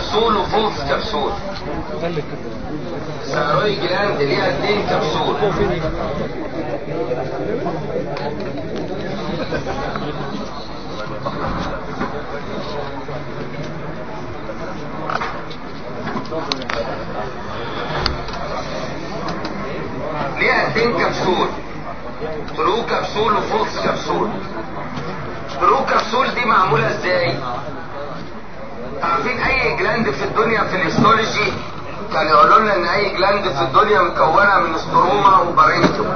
كبسول وفولس كبسول الثيرويد جلاند ليها اتنين كبسول ليها اتنين كبسول ترو كبسول وفولس كبسول ترو كبسول دي معمولة ازاي عارفين اي جلاند في الدنيا في الهيستولوجي كان يقولوا لنا ان اي جلاند في الدنيا مكونة من استروما وبارينكيوم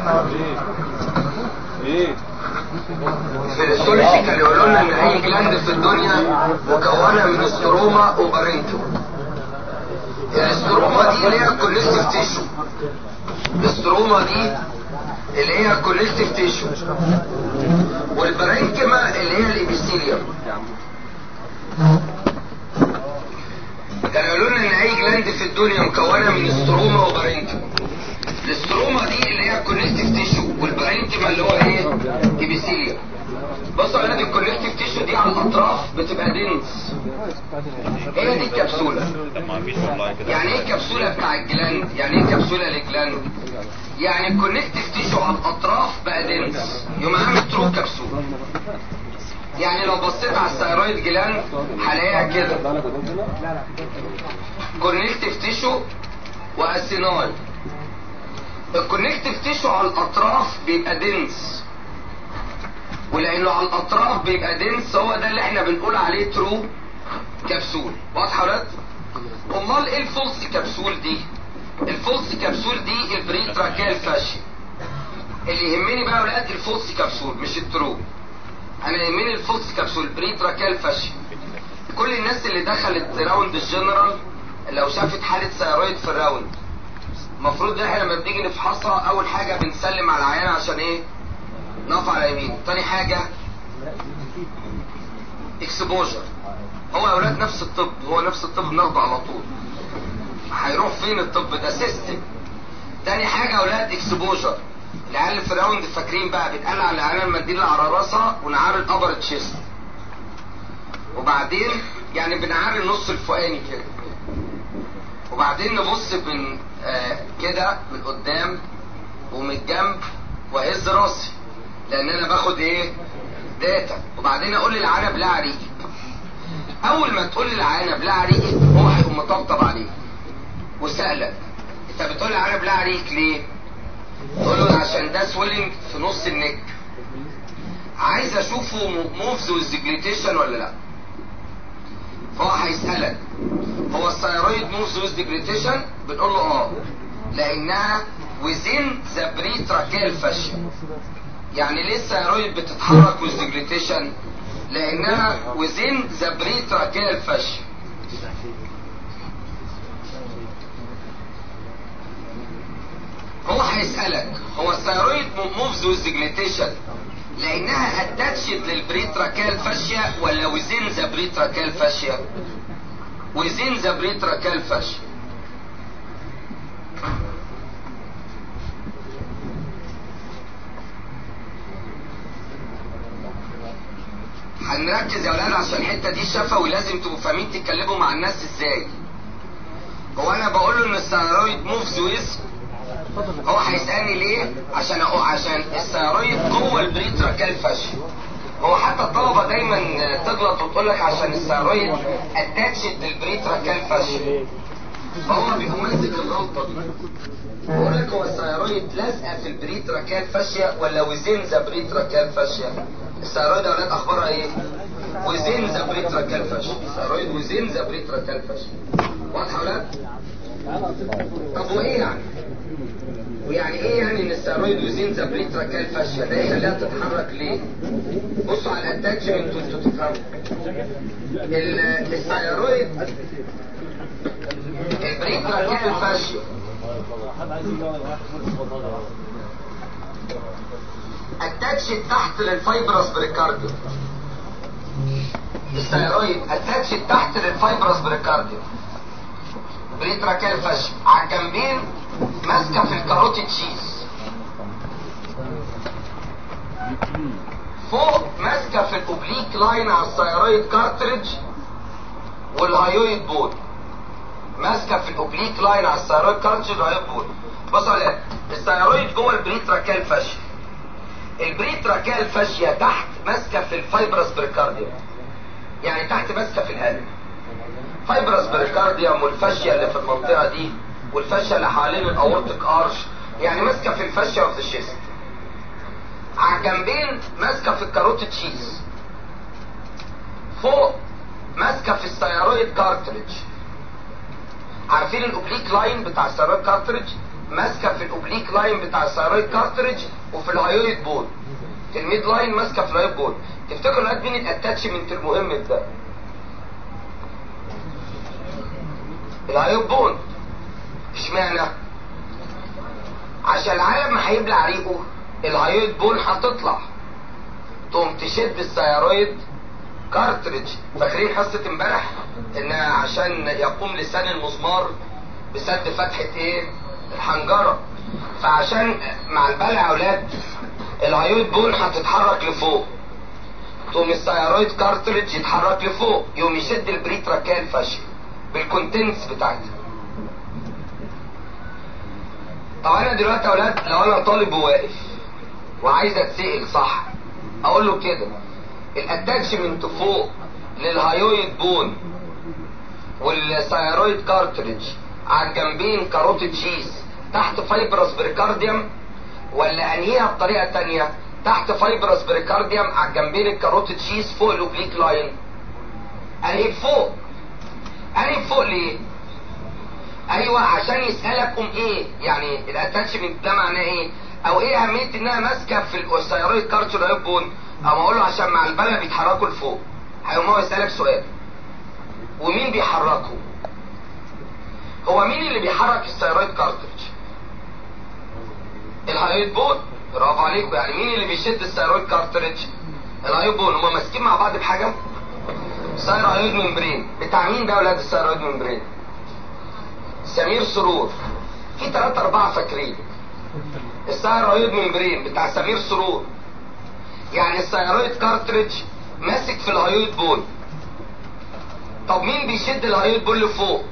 ايه في الهيستولوجي كان يقولوا لنا ان اي جلاند في الدنيا مكونة من استروما وبارينكيوم الاستروما دي اللي هي الكونكتيف تيشو الاستروما دي اللي هي الكونكتيف تيشو والبرانكما اللي هي الابيثيليوم كانوا يقولوا لنا ان اي جلاند في الدنيا مكونه من استروما وبرانكما الاستروما دي اللي هي الكونكتيف تيشو والبرانكما اللي هو ايه ابيثيليوم بصوا على دي الكونكتيف تيشو دي على الاطراف بتبقى دنس هي دي الكبسوله ما فيش والله كده يعني ايه كبسولة بتاع الجلاند يعني ايه كبسولة للجلاند يعني الكونكتيف تيشو على الاطراف بقى دنس يقوم عامل ترو كبسول يعني لو بصيت على الثيرويد جلاند هلاقيها كده كونكتيف تيشو واسيناي الكونكتيف تيشو على الاطراف بيبقى دنس ولانه على الاطراف بيبقى دنس هو ده اللي احنا بنقول عليه ترو كبسول واضحه ولا لا؟ امال ايه الفولس كبسول دي الفولس كبسول دي البريتراكال فاشي اللي يهمني بقى يا ولاد الفولس كبسول مش الترو انا يهمني الفولس كبسول بريتراكال فاشي كل الناس اللي دخلت راوند الجنرال لو شافت حالة ثيرويد في الراوند المفروض ان احنا لما بنيجي نفحصها اول حاجة بنسلم على العيان عشان ايه نقف على يمين تاني حاجة اكسبوجر هو يا اولاد نفس الطب هو نفس الطب بناخده على طول هيروح فين الطب ده سيستم تاني حاجة يا اولاد اكسبوجر العيال اللي في الراوند فاكرين بقى بتقلع العيال المنديل اللي على راسها ونعار الابر تشيست وبعدين يعني بنعار النص الفوقاني كده وبعدين نبص من آه كده من قدام ومن الجنب واهز راسي لان انا باخد ايه داتا وبعدين اقول للعنب لا عريق اول ما تقول للعنب لا عريق هو هيقوم مطبطب عليك وسألك انت بتقول للعنب لا عريق ليه تقول له عشان ده سويلنج في نص النك عايز اشوفه موفز والزجليتيشن ولا لا فهو هيسألك هو الثيرويد موفز والزجليتيشن بنقول له اه لانها within the pretracheal fascia يعني ليه الثيرويد بتتحرك والزجليتيشن لانها within the pretracheal fascia هو هيسألك هو الثيرويد موفز والزجليتيشن لانها اتاتشد للبريتراكال فاشيا ولا وزين ذا بريتراكال فاشيا وزين ذا بريتراكال فاشيا هنركز يا ولاد عشان الحته دي شفوي لازم تبقوا فاهمين تتكلموا مع الناس ازاي هو انا بقول له ان الثيرويد موفز ويز هو هيسالني ليه عشان أقول عشان الثيرويد جوه البريتراكال فاشيا هو حتى الطلبه دايما تغلط وتقول لك عشان الثيرويد اتاتشد للبريتراكال فاشيا فهو بيقوم ماسك الغلطه دي بقول لك هو الثيرويد لازقه في البريتراكال فاشيا ولا وزين ذا بريتراكال فاشيا الثيرويد يا اولاد اخبارها ايه وزين ذا بريتراكال فاشيا الثيرويد وزين ذا بريتراكال فاشيا واضحه يا اولاد طب وايه يعني ويعني ايه يعني ان الثيرويد وزين ذا بريتراكال فاشيا ده يخليها تتحرك ليه بصوا على الاتاتشمنت وانتوا تفهموا ال- الثيرويد البريتراكال فاشيا اتاتشت تحت للفايبرس بريكارديوم الثيرويد اتاتشت تحت للفايبرس بريكارديوم بريتراكال فاشيا على الجنبين ماسكه في الكاروتيد شيز فوق ماسكه في الاوبليك لاين على الثيرويد كارتريج والهايويد بول ماسكه في الاوبليك لاين على الثيرويد كارتج الهايويد بون بص على الثيرويد جوه البريتراكال فاشيا البريتراكال فاشيا تحت ماسكه في الفايبرس بريكارديوم يعني تحت ماسكه في القلب فايبرس بريكارديوم والفاشيا اللي في المنطقه دي والفاشيا اللي حوالين الاورتيك ارش يعني ماسكه في الفاشيا اوف ذا شيست على الجنبين ماسكه في الكاروتيد شيز فوق ماسكه في الثيرويد كارتريج عارفين الاوبليك لاين بتاع الثيرويد كارتريج ماسكه في الاوبليك لاين بتاع الثيرويد كارتريج وفي الهايويد بون الميد لاين ماسكه في الهايويد بون تفتكروا الواد مين الاتاتشمنت المهم ده الهايويد بون اشمعنى عشان العالم ما هيبلع ريقه الهايويد بون هتطلع تقوم تشد الثيرويد كارتريج فاكرين حصه امبارح انها عشان يقوم لسان المسمار بسد فتحه ايه الحنجره فعشان مع البلع اولاد الهايويد بون هتتحرك لفوق تقوم الثيرويد كارتريج يتحرك لفوق يقوم يشد البريتراكال فاشل بالكونتنتس بتاعتها طب انا دلوقتي يا اولاد لو انا طالب وواقف وعايز اتسال صح اقول له كده الاتاتشمنت فوق للهايويد بون والثيرويد كارتريج على الجنبين كاروتيد شيز تحت فايبرس بريكارديوم ولا انهيها بطريقه تانية تحت فايبرس بريكارديوم على الجنبين الكاروتيد شيز فوق الاوبليك لاين انهي فوق انهي فوق ليه ايوه عشان يسالك ام ايه يعني الاتاتشمنت ده معناه ايه او ايه اهميه انها ماسكه في الثيرويد كارتريج بون او اقول له عشان مع البلع بيتحركوا لفوق هيقوم هو يسالك سؤال ومين بيحركه هو مين اللي بيحرك الثيرويد كارتريج الهايويد بون برافو عليكم يعني مين اللي بيشد الثيرويد كارتريج الهايويد بون هما ماسكين مع بعض بحاجه ثيرويد ممبرين بتاع مين ده ولاد الثيرويد ممبرين سمير سرور في ثلاثة أربعة فاكرين الثيرويد ممبرين بتاع سمير سرور يعني الثيرويد كارتريج ماسك في الهايويد بون طب مين بيشد الهايويد بون لفوق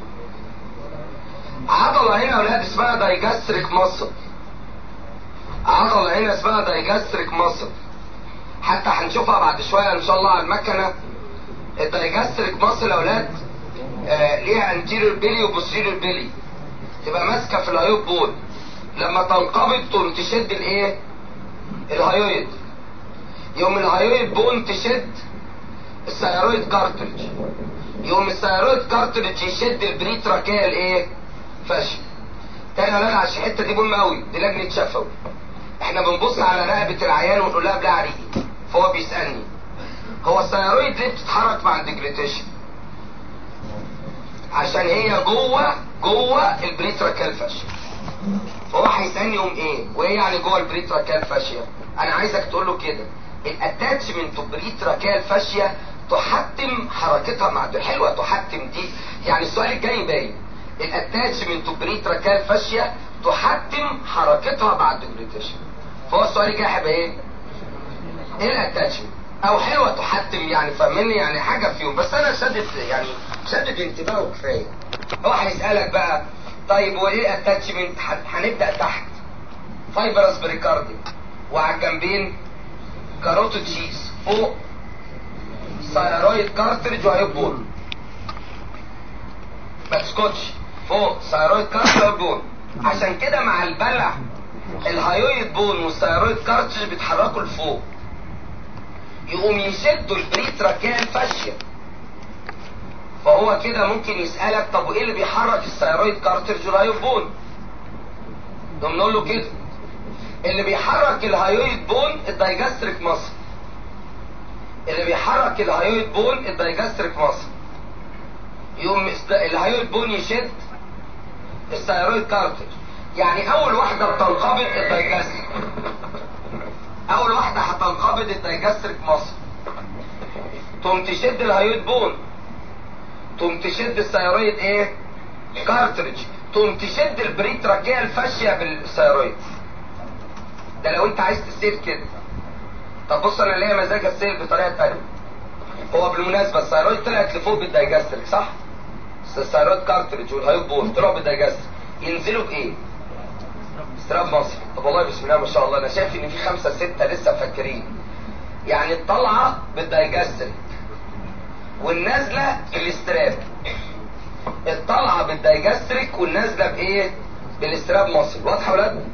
عضلة هنا يا ولاد اسمها دايجاستريك مصل عضلة هنا اسمها دايجاستريك مصل حتى هنشوفها بعد شوية ان شاء الله على المكنة الدايجاستريك مصل يا ولاد آه ليها انتيريور بيلي وبوستيريور بيلي تبقى ماسكة في الهايويد بون لما تنقبض تقوم تشد الايه الهايويد يوم الهايويد بون تشد الثيرويد كارتريج يوم الثيرويد كارتريج يشد البريتراكيال ايه فاشل تاني ولاد عشان الحته دي مهمه قوي دي لجنه شفوي احنا بنبص على رقبه العيان ونقول لها بلع ريقي فهو بيسالني هو الثيرويد ليه بتتحرك مع الديجريتيشن عشان هي جوه جوه البريتراكيال فاشل فهو هيسالني يوم ايه وايه يعني جوه البريتراكيال فاشيا انا عايزك تقول له كده الاتاتشمنت بريتراكيال فاشيا تحتم حركتها مع دي حلوه تحتم دي يعني السؤال الجاي باين الاتاتشمنت بريتراكيال فاشيا تحتم حركتها مع الديجريتيشن فهو السؤال الجاي هيبقى ايه؟ ايه الاتاتشمنت؟ او حلوه تحتم يعني فاهمني يعني حاجه فيهم بس انا شدت يعني شدت انتباهه كفايه هو هيسالك بقى طيب وايه اتاتشمنت هنبدا تحت فايبرس بريكاردي وعلى الجنبين كاروتيد شيز فوق ثيرويد كارتريج وهيبون ما تسكتش فوق ثيرويد كارتريج وهيبون عشان كده مع البلع الهايويد بون والثيرويد كارتريج بيتحركوا لفوق يقوم يشدوا البريتراكيال فاشيا فهو كده ممكن يسألك طب وايه اللي بيحرك الثيرويد كارترج والهايويد بون نقوم نقول له كده اللي بيحرك الهايويد بون الدايجاستريك مصل اللي بيحرك الهايويد بون الدايجاستريك مصل يقوم الهايويد بون يشد الثيرويد كارترج يعني اول واحده بتنقبض الدايجاستريك اول واحده هتنقبض الدايجاستريك مصل تقوم تشد الهايويد بون تقوم تشد الثيرويد ايه كارتريج تقوم تشد البريتراكيال فاشيا بالثيرويد ده لو انت عايز تسيل كده طب بص انا ليا مزاج اسيل بطريقه تانية هو بالمناسبه الثيرويد طلعت لفوق بالدايجاستريك صح الثيرويد كارتريج والهايبول طلعوا بالدايجاستريك ينزلوا بايه؟ استراب مصري طب والله بسم الله ما شاء الله انا شايف ان في خمسه سته لسه فاكرين يعني الطلعه بالدايجاستريك والنازله بالاستراب الطلعه بالدايجاستريك والنازله بايه؟ بالاستراب مصري واضحه يا ولاد؟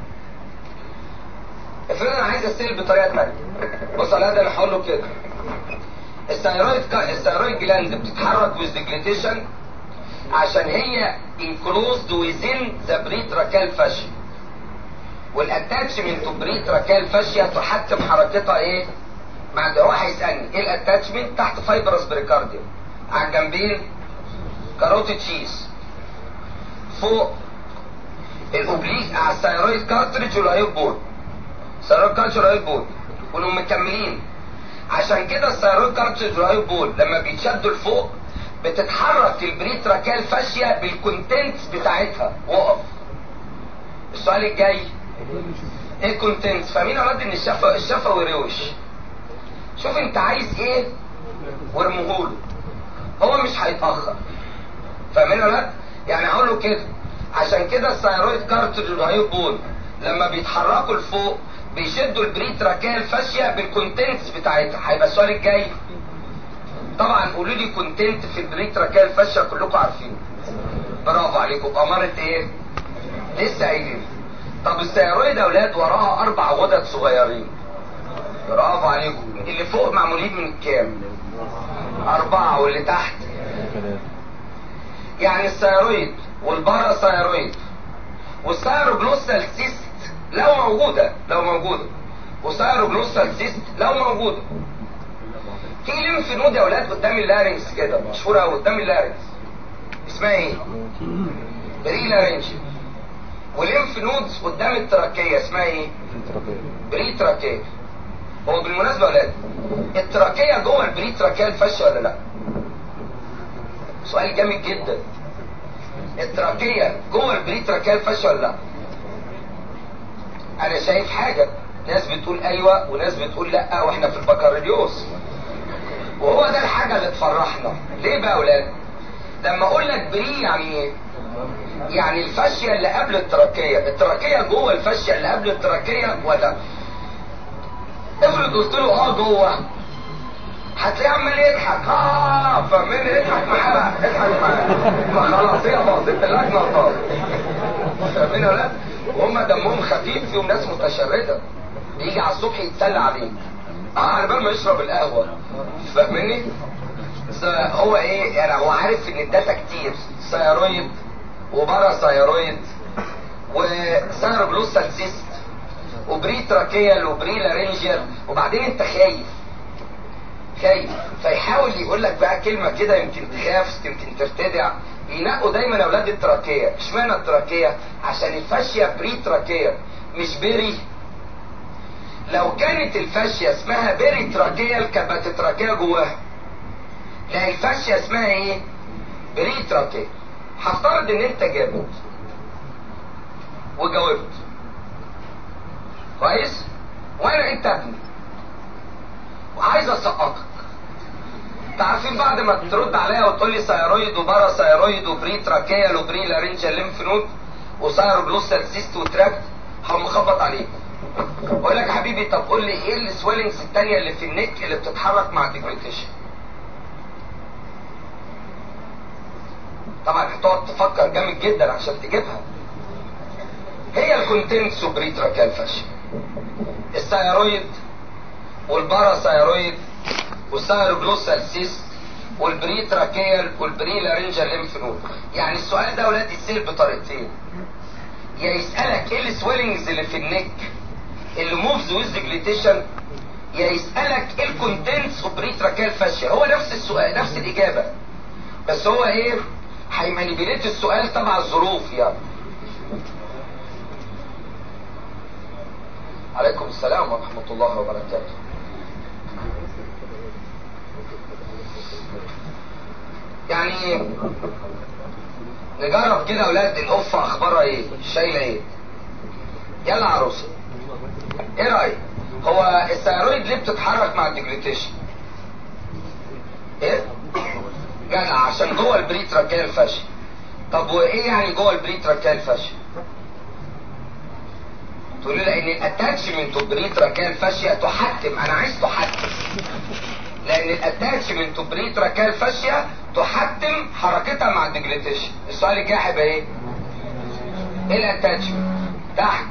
افرض انا عايز استلم بطريقه ثانيه بص على ده انا هقول له كده الثيرويد كا... الثيرويد جلاند بتتحرك with deglutition عشان هي enclosed within the pretracheal fascia والاتاتشمنت بريتراكال فاشيا تحكم حركتها ايه؟ مع هو هيسالني ايه الاتاتشمنت تحت فايبرس بريكارديوم على الجنبين كاروتيد شيز فوق الاوبليك على الثيرويد كارتريج والهايب بورد الثيرويد كارتريج والهايب بورد ونقوم مكملين عشان كده الثيرويد كارتريج والهايب بورد لما بيتشدوا لفوق بتتحرك البريتراكال فاشيا بالكونتنتس بتاعتها وقف السؤال الجاي ايه كونتنتس فاهمين يا ولاد ان الشفا الشفوي روش شوف انت عايز ايه وارمهوله هو مش هيتاخر فاهمين يا ولاد يعني هقول له كده عشان كده الثيرويد كارتريج والهايبول لما بيتحركوا لفوق بيشدوا البريتراكال فاشيا بالكونتنتس بتاعتها هيبقى السؤال الجاي طبعا قولوا لي كونتنت في البريتراكال فاشيا كلكم عارفين برافو عليكم بأمارة ايه لسه قايلين طب الثيرويد يا اولاد وراها اربع غدد صغيرين برافو عليكم اللي فوق معمولين من كام اربعة واللي تحت يعني الثيرويد والباراثيرويد والثيروجلوسال سيست لو موجودة لو موجودة والثيروجلوسال سيست لو موجودة في ليمف نود يا اولاد قدام اللارنكس كده مشهورة قوي قدام اللارنكس اسمها ايه؟ بري لارنجي وليمف نودز قدام التراكية اسمها ايه؟ بري تراكية هو بالمناسبة يا ولاد التراكية جوه البري تراكية الفشة ولا لا؟ سؤال جامد جدا التراكية جوه البري تراكية الفشة ولا لا؟ انا شايف حاجة ناس بتقول ايوه وناس بتقول لا واحنا في البكالوريوس وهو ده الحاجة اللي تفرحنا ليه بقى يا ولاد؟ لما اقول لك بري يعني ايه؟ يعني الفاشية اللي قبل التراكية التراكية جوه الفاشية اللي قبل التراكية ولا افرض قلت له اه جوه هتلاقيه عمال يضحك اه فاهمين يضحك معاه بقى اضحك معاه ما خلاص هي باظت اللجنه باظت فاهمين ولا وهم دمهم خفيف فيهم ناس متشرده يجي على الصبح يتسلى عليك اه على بال ما يشرب القهوه فاهمني هو ايه يعني هو عارف ان الداتا كتير ثيرويد وباراثيرويد وثيروجلوسال سيست وبري تراكيال وبري لارنجيال وبعدين انت خايف خايف فيحاول يقول لك بقى كلمه كده يمكن تخاف يمكن ترتدع ينقوا دايما اولاد التراكيه اشمعنى التراكيه عشان الفاشيه بري تراكيه مش بيري لو كانت الفاشيه اسمها بيري تراكيال كانت تراكيه جواها لا الفاشيه اسمها ايه بري تراكيه هفترض ان انت جابت وجاوبت كويس وانا انت ابني وعايز اسقطك تعرفين بعد ما ترد عليا وتقول لي ثيرويد وباراثيرويد وبري تراكيال وبري لارنجيال ليمف نود وثيروجلوسال سيست وتراكت هقوم مخبط عليك اقول لك يا حبيبي طب قول لي ايه السويلنجز الثانيه اللي في النك اللي بتتحرك مع الديجريتيشن طبعا هتقعد تفكر جامد جدا عشان تجيبها هي الكونتنت سوبريتراكال فاشيا الثيرويد والباراثيرويد والثيروجلوسال سيست والبريتراكيال والبري لارنجال ليمف نود يعني السؤال ده اولاد يتسال بطريقتين يا يسالك ايه السويلنجز اللي في النك اللي موفز ويز ديجليتيشن يا يسالك ايه الكونتنتس اوف بريتراكال فاشيا هو نفس السؤال نفس الاجابه بس هو ايه هيمانيبيليت السؤال تبع الظروف يعني عليكم السلام ورحمة الله وبركاته يعني نجرب كده اولاد القفة اخبارها ايه شايلة ايه يلا عروسة ايه رأيك هو الثيرويد ليه بتتحرك مع الديجليتيشن ايه جدع عشان جوه البريتراكيال فاشي طب وايه يعني جوه البريتراكيال فاشي تقول لي لان الاتاتشمنت بريتراكيال فاشيا تحتم انا عايز تحتم لان الاتاتشمنت بريتراكيال فاشيا تحتم حركتها مع الديجليتيشن السؤال الجاي هيبقى ايه ايه الاتاتشمنت تحت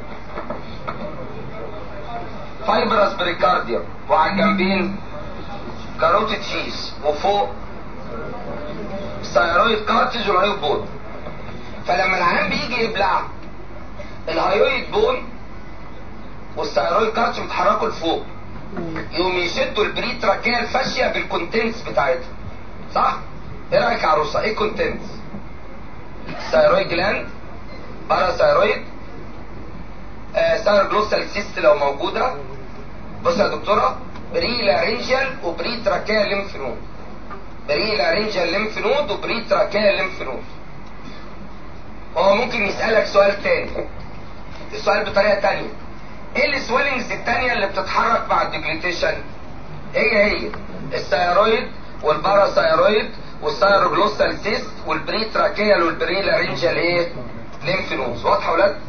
فايبرس بريكارديوم وعلى الجنبين كاروتيد شيس وفوق ثايرويد كارتج والهايويد بون فلما العيان بيجي يبلع الهايويد بون والثايرويد كارتج بيتحركوا لفوق يقوم يشدوا البريتراكيال فاشيا بالكونتنتس بتاعتها صح؟ ايه رايك يا عروسه؟ ايه كونتنتس؟ ثايرويد جلاند باراثايرويد آه ثايروجلوسال سيست لو موجوده بص يا دكتوره بري لارنجال وبري تراكيال ليمف نود بري لارنجال ليمف نود وبري تراكيال ليمف نود هو ممكن يسألك سؤال تاني السؤال بطريقة تانية ايه السويلنجز التانية اللي بتتحرك مع الديجليتيشن هي هي الثيرويد والباراثايرويد والثيروجلوسال سيست والبري تراكيال والبري لارنجال ايه ليمف نودز واضحة يا ولاد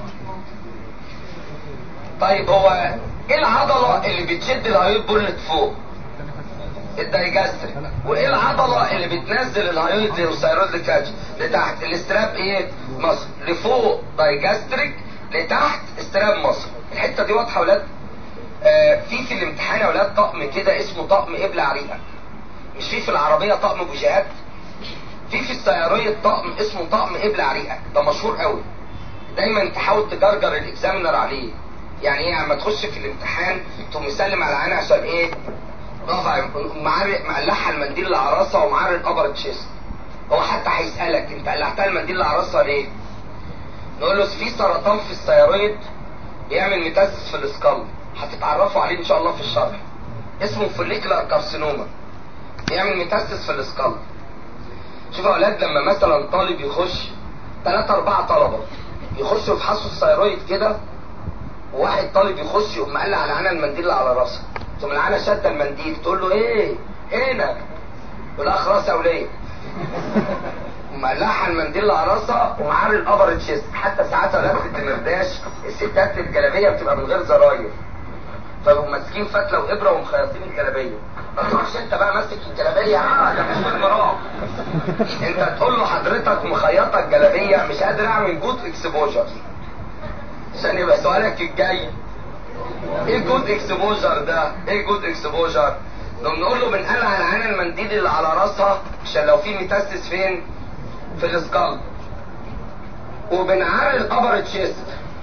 طيب هو ايه العضلة اللي بتشد الهايويد بولت فوق الدايجاستريك وايه العضلة اللي بتنزل الهايويد والثيرويد لكاتش لتحت الاستراب ايه مصر لفوق دايجاستريك لتحت استراب مصر الحتة دي واضحة يا ولاد آه في في الامتحان يا ولاد طقم كده اسمه طقم ابلع ريقك مش في في العربية طقم بوجهات في في السيارية طقم اسمه طقم ابلع ريقك ده مشهور قوي دايما تحاول تجرجر الاكزامينر عليه يعني ايه لما تخش في الامتحان تقوم مسلم على عيني عشان ايه رافع معرق مقلعها المنديل اللي على راسها ومعرق الابر تشيست هو حتى هيسالك انت قلعتها المنديل اللي على راسها ليه نقول له في سرطان في الثيرويد بيعمل ميتاسيس في الاسكال هتتعرفوا عليه ان شاء الله في الشرح اسمه فوليكولار كارسينوما بيعمل ميتاسيس في الاسكال شوفوا يا اولاد لما مثلا طالب يخش ثلاثة أربعة طلبة يخشوا يفحصوا الثيرويد كده وواحد طالب يخش يقوم مقلع على عنا المنديل اللي على راسها ثم العنا شادة المنديل تقول له ايه هنا يقول لها خلاص يا وليه مقلعها المنديل اللي على راسها ومعاه الابر تشيست حتى ساعات اولاد الدمرداش الستات الجلابيه بتبقى من غير زراير فبقوا ماسكين فتله وابره ومخيطين الجلابيه ما تروحش انت بقى ماسك الجلابيه اه ده مش فيلم رعب انت تقول له حضرتك مخيطه الجلابيه مش قادر اعمل جود اكسبوجر عشان يبقى سؤالك الجاي ايه جود اكسبوجر ده ايه جود اكسبوجر نقوم نقول له بنقلع العين المنديل اللي على راسها عشان لو في ميتاستس فين في الاسكال وبنعري الابر تشيست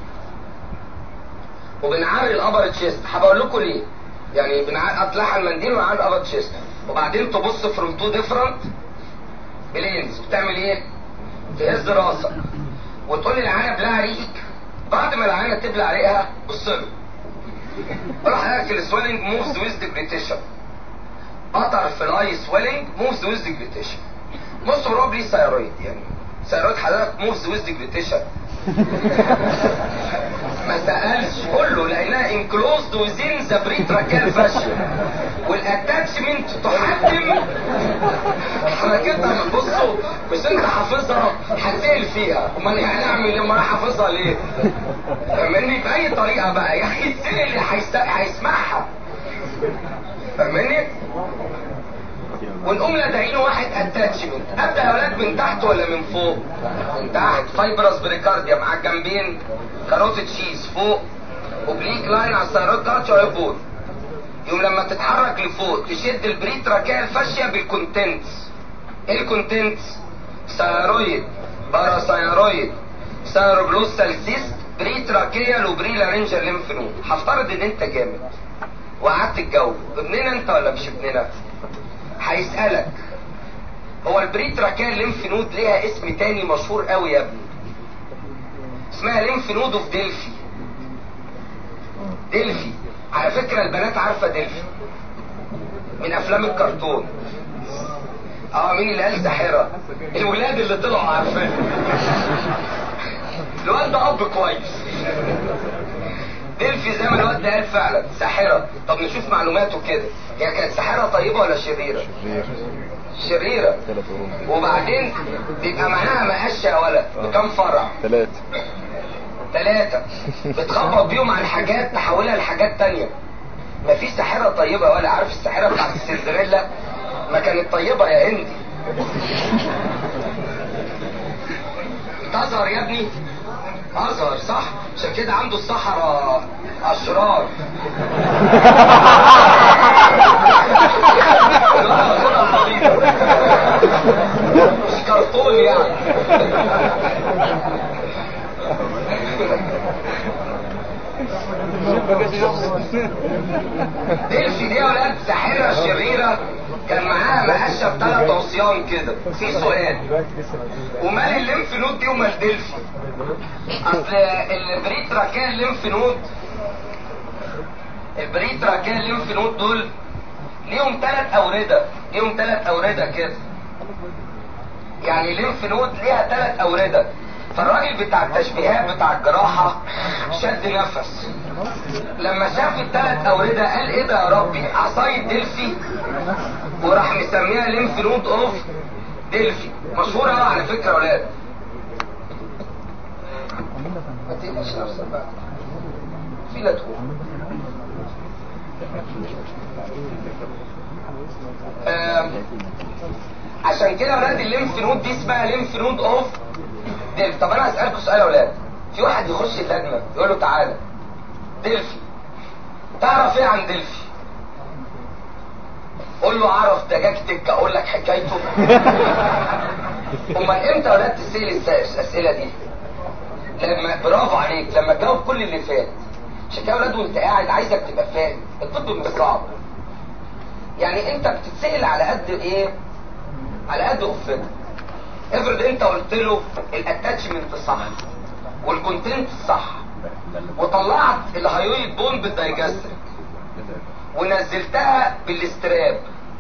وبنعري الابر تشيست هبقول لكم ليه يعني بنقلع المنديل ونعري الابر تشيست وبعدين تبص فروم تو ديفرنت بلينز بتعمل ايه تهز راسك وتقول لي العينه بلع ريقك بعد ما العينه تبلع ريقها بص له راح قالك السويلنج موفز ويز ديجريتيشن قطر في الاي سويلنج موفز ويز ديجريتيشن موست بروبلي ثايرويد يعني ثايرويد حضرتك موفز ويز ديجريتيشن ما سالش كله لانها انكلوزد وزين ذا بريتراكال فاشيا والاتاتشمنت تحتم حركتها بصوا مش انت حافظها هتسال فيها امال يعني اعمل ايه ما انا حافظها ليه فاهمني باي طريقه بقى يا هيتسال اللي هيسمعها فاهمني ونقوم لادعين واحد اتاتشمنت ابدا يا اولاد من تحت ولا من فوق من تحت فايبرس بريكارديا مع الجنبين كاروتيد شيز فوق اوبليك لاين على الثيرويد كارتش ويبول يوم لما تتحرك لفوق تشد البريتراكيال فاشيا بالكونتنتس ايه الكونتنتس ثيرويد باراثايرويد ثيروجلوسال سيست بريتراكيال وبري لارنجال ليمف نود هفترض ان انت جامد وقعدت تتجاوب ابننا انت ولا مش ابننا هيسألك هو البريتراكيال ليمف نود ليها اسم تاني مشهور قوي يا ابني اسمها ليمف نود اوف ديلفي ديلفي على فكرة البنات عارفة ديلفي من افلام الكرتون اه مين اللي قال ساحرة الولاد اللي طلعوا عارفين الواد ده اب كويس ديلفي زي ما الواد ده قال فعلا ساحرة طب نشوف معلوماته كده هي كانت ساحرة طيبة ولا شريرة شريرة ثلاث قرون وبعدين بيبقى معاها مقشة يا ولد بكام فرع ثلاث ثلاثة بتخبط بيهم عن حاجات تحولها لحاجات تانية مفيش ساحرة طيبة ولا عارف الساحرة بتاعت السندريلا ما كانت طيبة يا هندي تظهر يا ابني أزهر صح عشان كده عنده الصحراء أشرار مش كرتون يعني دلفي دي يا ولاد ساحرة شريرة كان معاها مقشة بثلاث عصيان كده في سؤال ومال الليمف نود دي ومال دلفي اصل البريترا كان الليمف نود البريترا كان الليمف نود دول ليهم ثلاث اوردة ليهم ثلاث اوردة كده يعني ليمف نود ليها ثلاث اوردة فالراجل بتاع التشبيهات بتاع الجراحة شد نفس لما شاف الثلاث اوردة قال ايه ده يا ربي عصاية دلفي وراح مسميها ليمف نود اوف دلفي مشهورة قوي على فكرة يا ولاد ما تقلقش نفسك بقى في لا تقول آم، عشان كده يا ولاد الليمف نود دي اسمها ليمف نود اوف دلفي طب انا هسألكوا سؤال يا ولاد في واحد يخش اللجنة يقول له تعالى دلفي تعرف ايه عن دلفي قول له اعرف دجاجتك اقول لك حكايته امال امتى يا ولاد تسال الس- الاسئله دي لما برافو عليك لما تجاوب كل اللي فات عشان كده يا ولاد وانت قاعد عايزك تبقى فاهم الطب مش صعب يعني انت بتتسال على قد ايه على قد قفتك افرض انت قلت له الاتاتشمنت صح والكونتنت صح وطلعت الهايويد بون بالدايجاستريك ونزلتها بالاستراب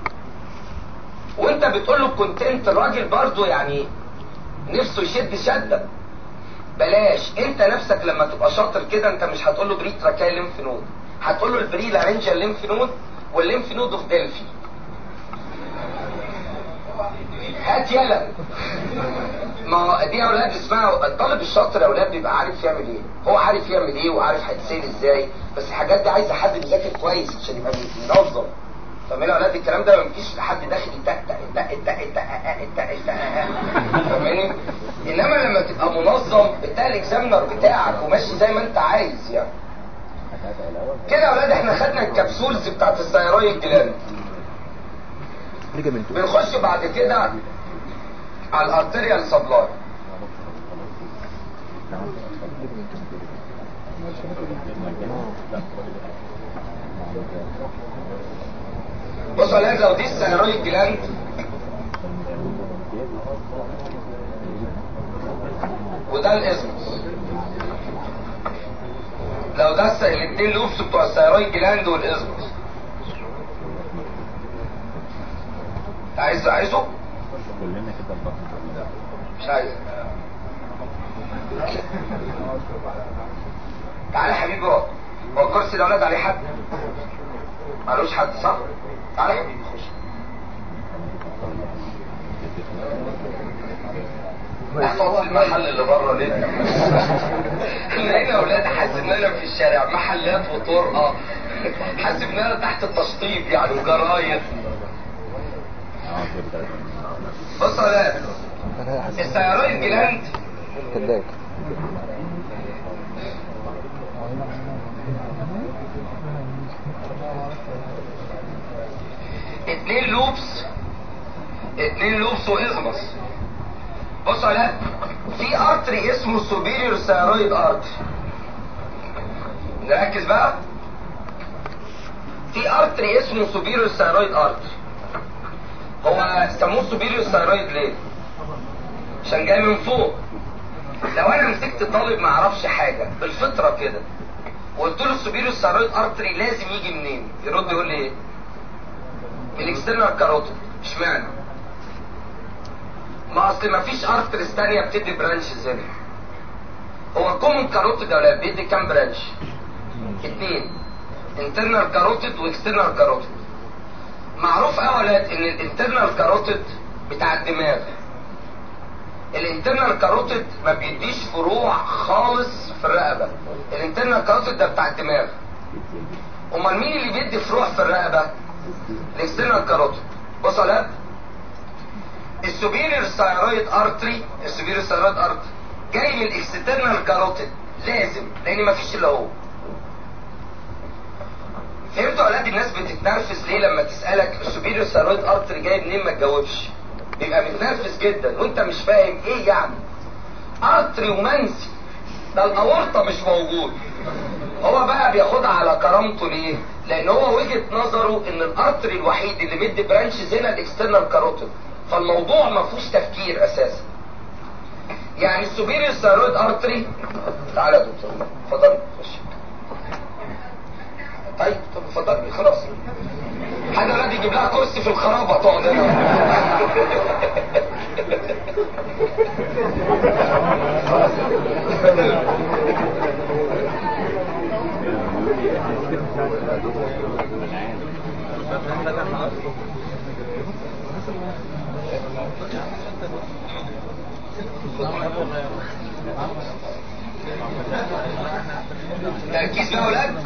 وانت بتقول له الكونتنت الراجل برضه يعني نفسه يشد شده بلاش انت نفسك لما تبقى شاطر كده انت مش هتقول له بري تراكاي ليمف نود هتقول له البري لارنجال ليمف نود والليمف نود اوف دلفي هات يلا ما هو دي يا اولاد اسمها الطالب الشاطر يا اولاد بيبقى عارف يعمل ايه هو عارف يعمل ايه وعارف هيتسال ازاي بس الحاجات دي عايزه حد بيذاكر كويس عشان يبقى منظم فاهمين يا اولاد الكلام ده ما يجيش لحد داخل يتقطع يتقطع يتقطع يتقطع فاهماني انما لما تبقى منظم بتاع الاكزامنر بتاعك وماشي زي ما انت عايز يعني كده يا اولاد احنا خدنا الكبسولز بتاعت الثيرويد جلاند ليجامنت بنخش بعد كده على الارتريال سبلاي بصوا يا لو دي الثيرويد جلاند وده الاسمس لو ده الس- الاتنين لوبس بتوع الثيرويد جلاند والاسمس عايز عايزه كلنا كده البطن مش عايز تعالى يا حبيبي اقعد هو الكرسي ده ولاد عليه حد مالوش حد صح تعالى يا حبيبي خش احفظ المحل اللي بره ليه لقينا اولاد حاسس ان انا في الشارع محلات وطرقه حاسس ان انا تحت التشطيب يعني وجرايد اه كده بص يا اولاد الثيرويد جلاند كداك اتنين لوبس اتنين لوبس وازمس بص على في ارتري اسمه سوبيريور ثيرويد ارتري نركز بقى في ارتري اسمه سوبيريور ثيرويد ارتري هو سموه سوبيريور ثيرويد ليه عشان جاي من فوق لو انا مسكت طالب ما يعرفش حاجه بالفطره كده وقلت له السوبيريور ثيرويد ارتري لازم يجي منين يرد يقول لي ايه الاكسترنال كاروتيد اشمعنى ما اصل ما فيش ارتريز تانية بتدي برانشز هنا هو كومن كاروتيد يا ولاد بيدي كام برانش اتنين انترنال كاروتيد واكسترنال كاروتيد معروف اولا ان الانترنال كاروتيد بتاع الدماغ الانترنال كاروتيد ما بيديش فروع خالص في الرقبه الانترنال كاروتيد ده بتاع الدماغ امال مين اللي بيدي فروع في الرقبه الاكسترنال كاروتيد بص على السوبيريور ثايرويد ارتري السوبيريور ثايرويد ارتري جاي من الاكسترنال كاروتيد لازم لان مفيش الا هو فهمتوا اولاد الناس بتتنرفز ليه لما تسالك السوبيريور ثايرويد ارتري جاي منين ما تجاوبش بيبقى متنرفز جدا وانت مش فاهم ايه يعني ارتري ومنسي ده الاورطه مش موجود هو بقى بياخدها على كرامته ليه لان هو وجهه نظره ان الارتري الوحيد اللي مدي برانشز هنا الاكسترنال كاروتيد فالموضوع ما فيهوش تفكير اساسا يعني السوبيريور ثايرويد ارتري تعالى يا دكتور اتفضل خش طيب طب اتفضل خلاص حد ولاد يجيب لها كرسي في الخرابه تقعد هنا تركيز بقى يا اولاد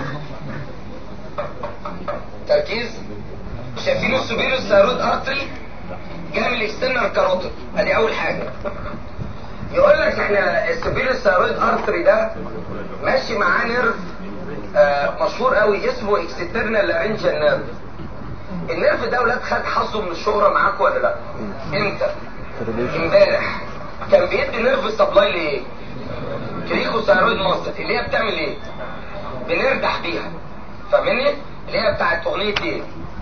تركيز شايفين السوبيريور ثايرويد ارتري جاي من الاكسترنال كاروتيد ادي اول حاجه يقول لك احنا السوبيريور ثايرويد ارتري ده ماشي معاه نيرف آه مشهور قوي اسمه اكسترنال لارنجال نيرف النيرف ده ولاد خد حظه من الشهرة معاك ولا لا امتى امبارح كان بيدي نيرف سبلاي لايه كريكو ثايرويد ماستر اللي هي بتعمل ايه بنردح بيها فاهمني اللي هي بتاعت اغنيه ايه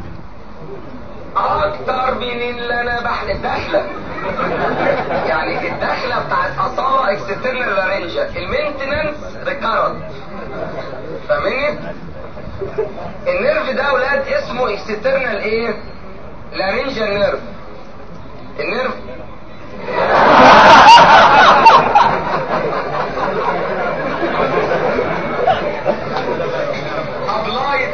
اكتر من اللي انا بحلف داخله يعني الدخله بتاعت اصاله اكسترنال لارنجا المينتننس ريكارنت فاهمني النيرف ده اولاد اسمه اكسترنال ايه لارنجا نيرف النيرف ابلايد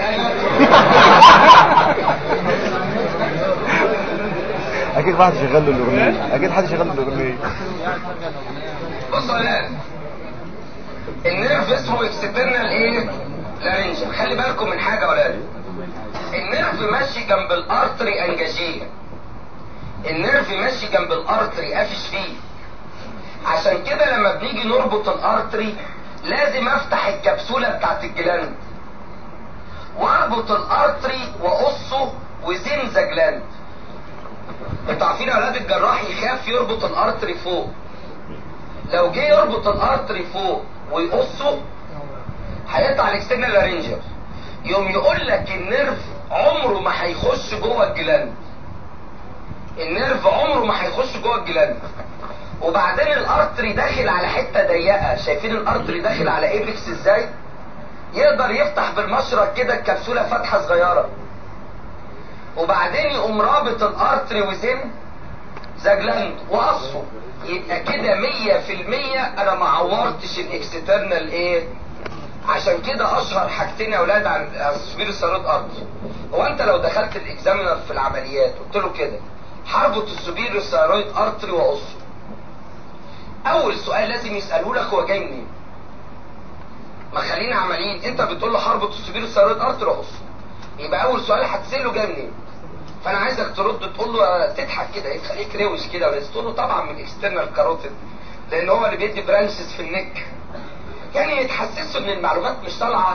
اكيد واحد شغال له الاغنيه اكيد حد شغال له الاغنيه بصوا يا ولاد النيرف اسمه اكسترنال ايه لارنجا خلي بالكم من حاجه يا ولاد النيرف ماشي جنب الارتري انجاجيه النيرف ماشي جنب الارتري قافش فيه عشان كده لما بنيجي نربط الارتري لازم افتح الكبسوله بتاعت الجلاند واربط الارتري واقصه وزين ذا جلاند انتوا عارفين يا اولاد الجراح يخاف يربط الارتري فوق لو جه يربط الارتري فوق ويقصه هيقطع الاكسترنال لارنجر يوم يقول لك النيرف عمره ما هيخش جوه الجلاند النيرف عمره ما هيخش جوه الجلاند وبعدين الارتري داخل على حته ضيقه شايفين الارتري داخل على ايبكس ازاي يقدر يفتح بالمشرط كده الكبسوله فتحه صغيره وبعدين يقوم رابط الارتري وزن ذا جلاند وقصه يبقى كده مية في المية انا ما عورتش الاكسترنال ايه عشان كده اشهر حاجتين يا اولاد عن سبير الثيرويد ارتري هو انت لو دخلت الاكزامينر في العمليات قلت له كده هربط السبير الثيرويد ارتري واقصه اول سؤال لازم يساله لك هو جاي منين ما خلينا عمليين انت بتقول له هربط السبير الثيرويد ارتري واقصه يبقى اول سؤال هتساله جاي منين فانا عايزك ترد تقول له تضحك كده يخليك روش كده ولا تقول له طبعا من اكسترنال كاروتيد لان هو اللي بيدي برانشز في النك يعني تحسسه ان المعلومات مش طالعه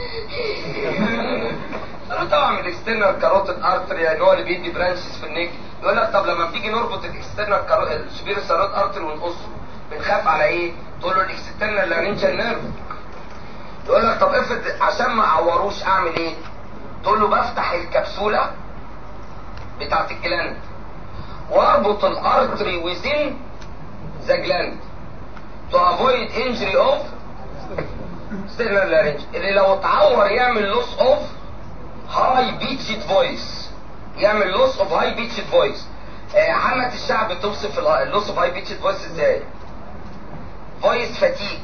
قالوا طبعا من الاكسترنال كاروتيد ارتري يعني هو اللي بيدي برانشز في النك يقول لك طب لما بتيجي نربط الاكسترنال كاروتيد السبير الثيرويد ارتري ونقصه بنخاف على ايه؟ تقول له الاكسترنال لارنجال نيرف يقول لك طب افرض عشان ما اعوروش اعمل ايه؟ تقول له بفتح الكبسوله بتاعت الجلاند واربط الارتري وزن ذا جلاند to avoid injury of sternal larynx اللي لو اتعور يعمل loss of high pitched voice يعمل loss of high pitched voice آه عامة الشعب توصف اللوس اوف هاي بيتشد فويس ازاي؟ فويس فاتيك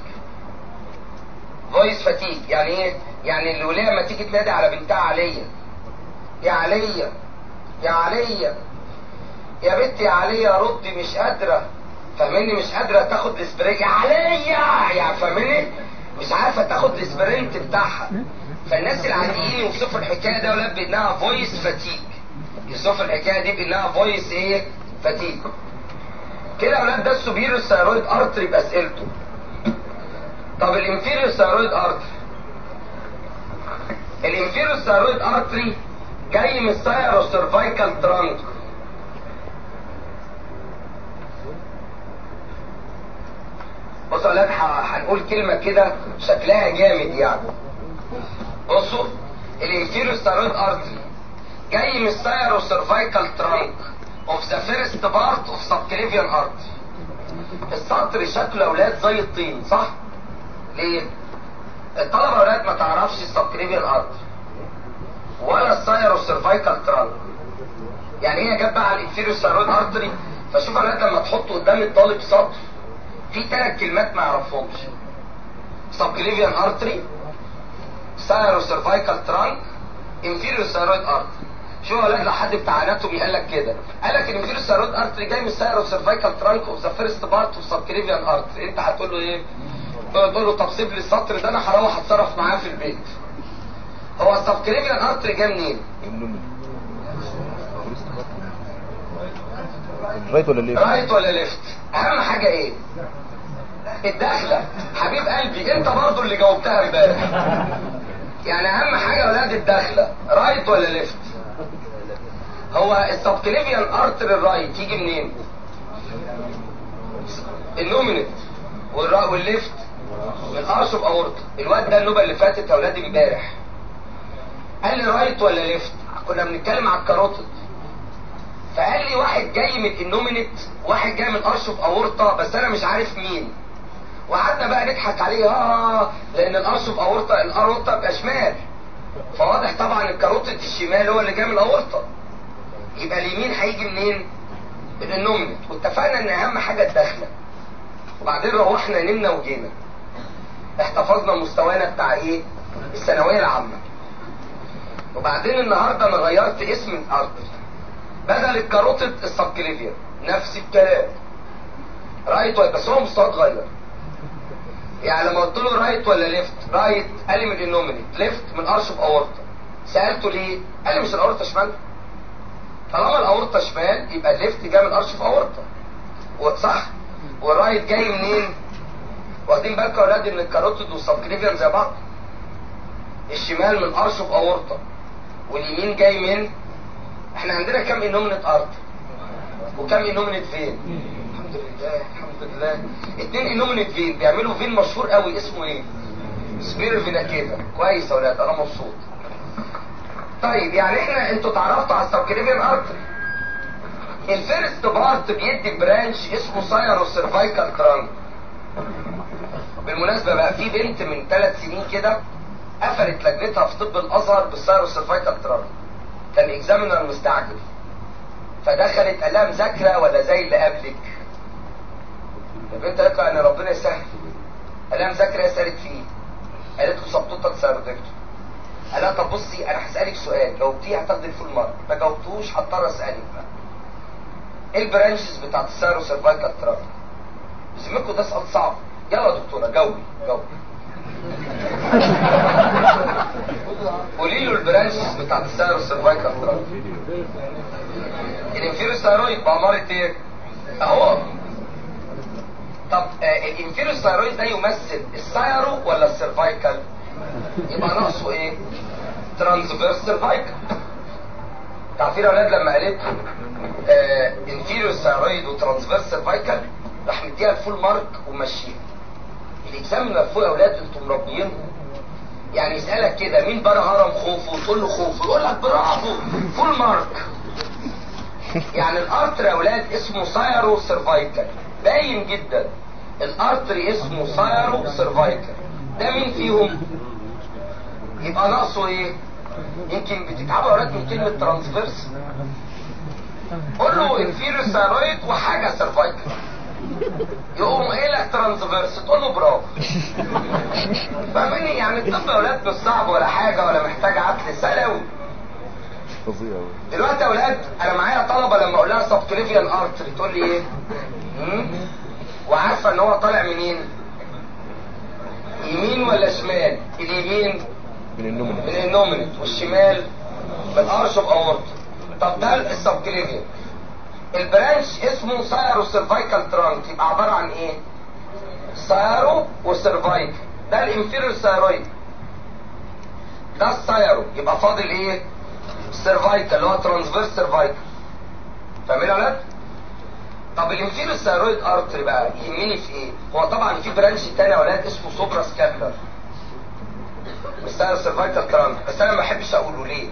فويس فاتيك يعني ايه؟ يعني الولية لما تيجي تنادي على بنتها عليا يا عليا يا عليا يا بنتي يا عليا ردي مش قادره فاهمني مش قادره تاخد السبرينت يا عليا يعني فاهمني مش عارفه تاخد السبرنت بتاعها فالناس العاديين يوصفوا الحكايه ده ولاد بانها فويس فاتيج يوصفوا الحكايه دي بانها فويس ايه فاتيج كده يا ولاد ده السوبيريور ثايرويد ارتري باسئلته طب الانفيريور ثايرويد ارتري الانفيريور ثايرويد ارتري جاي من السايرو سيرفايكال ترانك بصوا يا ولاد ح- هنقول كلمه كده شكلها جامد يعني بصوا الانفيريور ثايرويد ارتري جاي من السايرو سيرفايكال ترانك اوف ذا فيرست بارت اوف سبكليفيان ارتري السطر شكله اولاد زي الطين صح ليه الطلبه اولاد ما تعرفش السبكليفيان ارتري ولا السايرو سيرفايكال ترانك يعني هي جت بقى على الانفيريور ثايرويد ارتري فشوف يا اولاد لما تحطوا قدام الطالب سطر في ثلاث كلمات ما يعرفهمش سبكليفيان ارتري سايرو سيرفايكال ترانك انفيريور ثايرويد ارتري شو يا ولاد لو حد بتاع اناتومي قال لك كده قال لك الانفيريور ثايرويد ارتري جاي من السايرو سيرفايكال ترانك اوف ذا فيرست بارت اوف سبكليفيان ارتري انت هتقول له ايه؟ تقول له طب سيب لي السطر ده انا هروح اتصرف معاه في البيت هو السبكليفيان ارتري جاي منين؟ رايت ولا ليه؟ رايت ولا ليفت اهم حاجه ايه الدخله حبيب قلبي انت برضو اللي جاوبتها امبارح يعني اهم حاجه يا ولاد الدخله رايت ولا ليفت هو السبكليفيان ارتر الرايت يجي منين النومينت والرا والليفت من ارش اوف اورتا الواد ده النوبه اللي فاتت يا ولاد امبارح قال لي رايت ولا ليفت كنا بنتكلم على الكاروتيد فقال لي واحد جاي من النومينت واحد جاي من ارش اوف اورتا بس انا مش عارف مين وقعدنا بقى نضحك عليه اه لان الارش اوف اورتا الاورتا بقى شمال فواضح طبعا الكاروتيد الشمال هو اللي جاي من الاورتا يبقى اليمين هيجي منين؟ من النومينت واتفقنا ان اهم حاجه الدخله وبعدين روحنا نمنا وجينا احتفظنا مستوانا بتاع ايه؟ الثانويه العامه وبعدين النهارده انا غيرت اسم الارتري بدل الكاروتيد السبكليفيان نفس الكلام رايت ولا بس هو مستواه اتغير يعني لما قلت له رايت ولا ليفت رايت قال لي من النومينيت ليفت من ارش اوف اورتا سالته ليه قال لي مش الاورتا شمال طالما الاورتا شمال يبقى الليفت جاي من ارش اوف اورتا صح والرايت جاي منين واخدين بالكم يا اولاد ان الكاروتيد والسبكليفيان زي بعض الشمال من ارش اوف اورتا واليمين جاي من احنا عندنا كم انومينيت ارت وكم انومينيت فين الحمد لله الحمد لله اتنين انومينيت فين بيعملوا فين مشهور قوي اسمه ايه سبير فينا كده كويس يا اولاد انا مبسوط طيب يعني احنا انتوا اتعرفتوا على السبكليفيان ارتري الفيرست بارت بيدي برانش اسمه سايرو سيرفايكال ترانك بالمناسبة بقى في بنت من ثلاث سنين كده قفلت لجنتها في طب الازهر بالسايرو سيرفايكال ترانك كان اكزامينر مستعجل فدخلت قال لها مذاكره ولا زي اللي قبلك البنت قالت له ان ربنا يسهل قال لها مذاكره سالت في ايه قالت له سبطتك سيرودكتور قال لها طب بصي انا هسالك سؤال جاوبتيه هتاخدي الفول مارك ما جاوبتوش هضطر اسالك بقى ايه البرانشز بتاعت السيرو سيرفايكال تراك بذمتكم ده سؤال صعب يلا يا دكتوره جاوبي جاوبي قولي له البرانشز بتاعت السيرو سيرفايكال تراك الانفيرو ثايرويد بأمارة ايه؟ اهو طب آه الانفيرو ثايرويد ده يمثل السايرو ولا السيرفايكال؟ يبقى ناقصه ايه؟ ترانسفيرس سيرفايكال تعرفين يا اولاد لما قالت آه انفيرو ثايرويد وترانسفيرس سيرفايكال راح مديها الفول مارك ومشيها الاكزامينر فوق يا اولاد انتوا مربيينهم يعني يسالك كده مين بنى هرم خوفو وتقول له خوفو يقول لك برافو فول مارك يعني الارتر يا اولاد اسمه سايرو سيرفايكال باين جدا الارتري اسمه سايرو سيرفايكال ده مين فيهم يبقى ناقصه ايه يمكن بتتعبوا يا اولاد من كلمه ترانسفيرس قول له انفيريور ثايرويد وحاجه سيرفايكال يقوم قايل لك ترانسفيرس تقول له برافو فاهمني يعني الطب يا اولاد مش صعب ولا حاجه ولا محتاج عقل سهل قوي فظيع دلوقتي يا اولاد انا معايا طلبه لما اقول لها سبكليفيان ارتري تقول لي ايه؟ مم؟ وعارفه ان هو طالع منين؟ يمين ولا شمال؟ اليمين من من النوم النومنت والشمال من ارش اوف اورت طب ده السبكليفيان البرانش اسمه سايرو سيرفايكال ترانك يبقى عباره عن ايه؟ سايرو وسيرفايكال ده الانفيريور سايرويد ده السايرو يبقى فاضل ايه؟ سيرفايكال اللي هو ترانسفيرس سيرفايكال فاهمين يا ولاد؟ طب الانفيريور ثايرويد ارتري بقى يهمني في ايه؟ هو طبعا في برانش تاني يا ولاد اسمه سوبرا سكابلر بيستاهل سيرفايكال ترانك بس انا ما بحبش اقوله ليه؟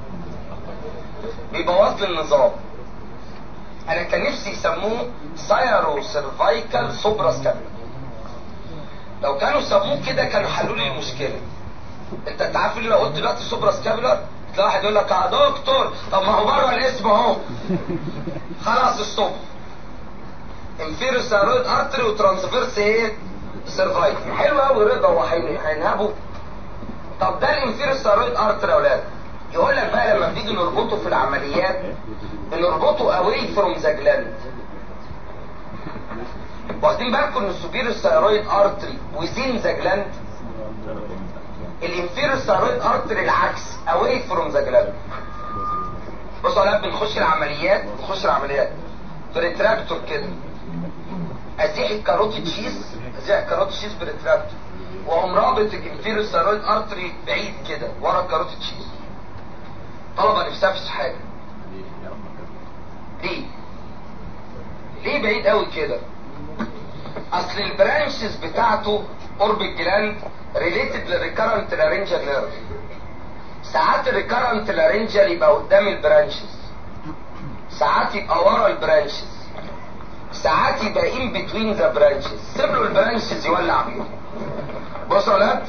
بيبوظ لي النظام انا كان نفسي يسموه سايرو سيرفايكال سوبرا سكابلر لو كانوا سموه كده كانوا حلوا لي المشكله انت انت عارف اللي لو قلت دلوقتي سوبرا سكابلر تلاقي واحد يقول لك يا دكتور طب ما هو بره الاسم اهو خلاص ستوب انفيرو ثايرويد ارتري وترانسفيرس ايه سيرفايكال حلو قوي رضا هو هين- هينهبه طب ده الانفيرو ثايرويد ارتري يا اولاد يقول لك بقى لما بنيجي نربطه في العمليات بنربطه اواي فروم ذا جلاند واخدين بالكم ان السوبيرو ثايرويد ارتري وزين ذا جلاند الانفيرو ثايرويد ارتري العكس اواي فروم ذا جلاند بصوا يا اولاد بنخش العمليات بنخش العمليات بريتراكتور كده ازيح الكاروتيد شيز ازيح الكاروتيد شيز بريتراكتور واقوم رابط الانفيرو ثايرويد ارتري بعيد كده ورا الكاروتيد شيز طلبه نفسها في حاجه ليه ليه بعيد قوي كده اصل البرانشز بتاعته قرب الجلاند ريليتد للريكارنت لارنجال نيرف ساعات الريكارنت لارنجال يبقى قدام البرانشز ساعات يبقى ورا البرانشز ساعات يبقى ان بتوين ذا برانشز سيب له البرانشز يولع بيهم بصوا يا ولاد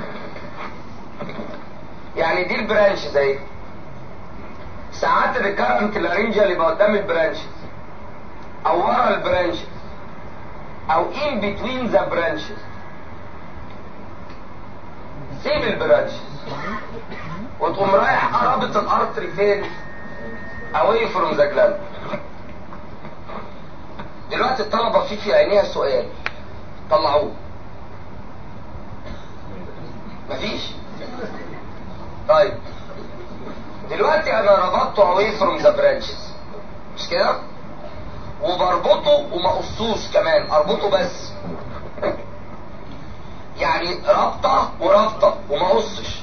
يعني دي البرانشز اهي ساعات الريكارنت لارنجال يبقى قدام البرانشز او ورا البرانشز او ان بتوين ذا برانشز سيب البرانشز وتقوم رايح قرابة الارتري فين away from the gland دلوقتي الطلبة في في عينيها سؤال طلعوه مفيش طيب دلوقتي انا ربطته away from the branches مش كده وبربطه وما قصوش كمان اربطه بس يعني رابطه ورابطه وما قصش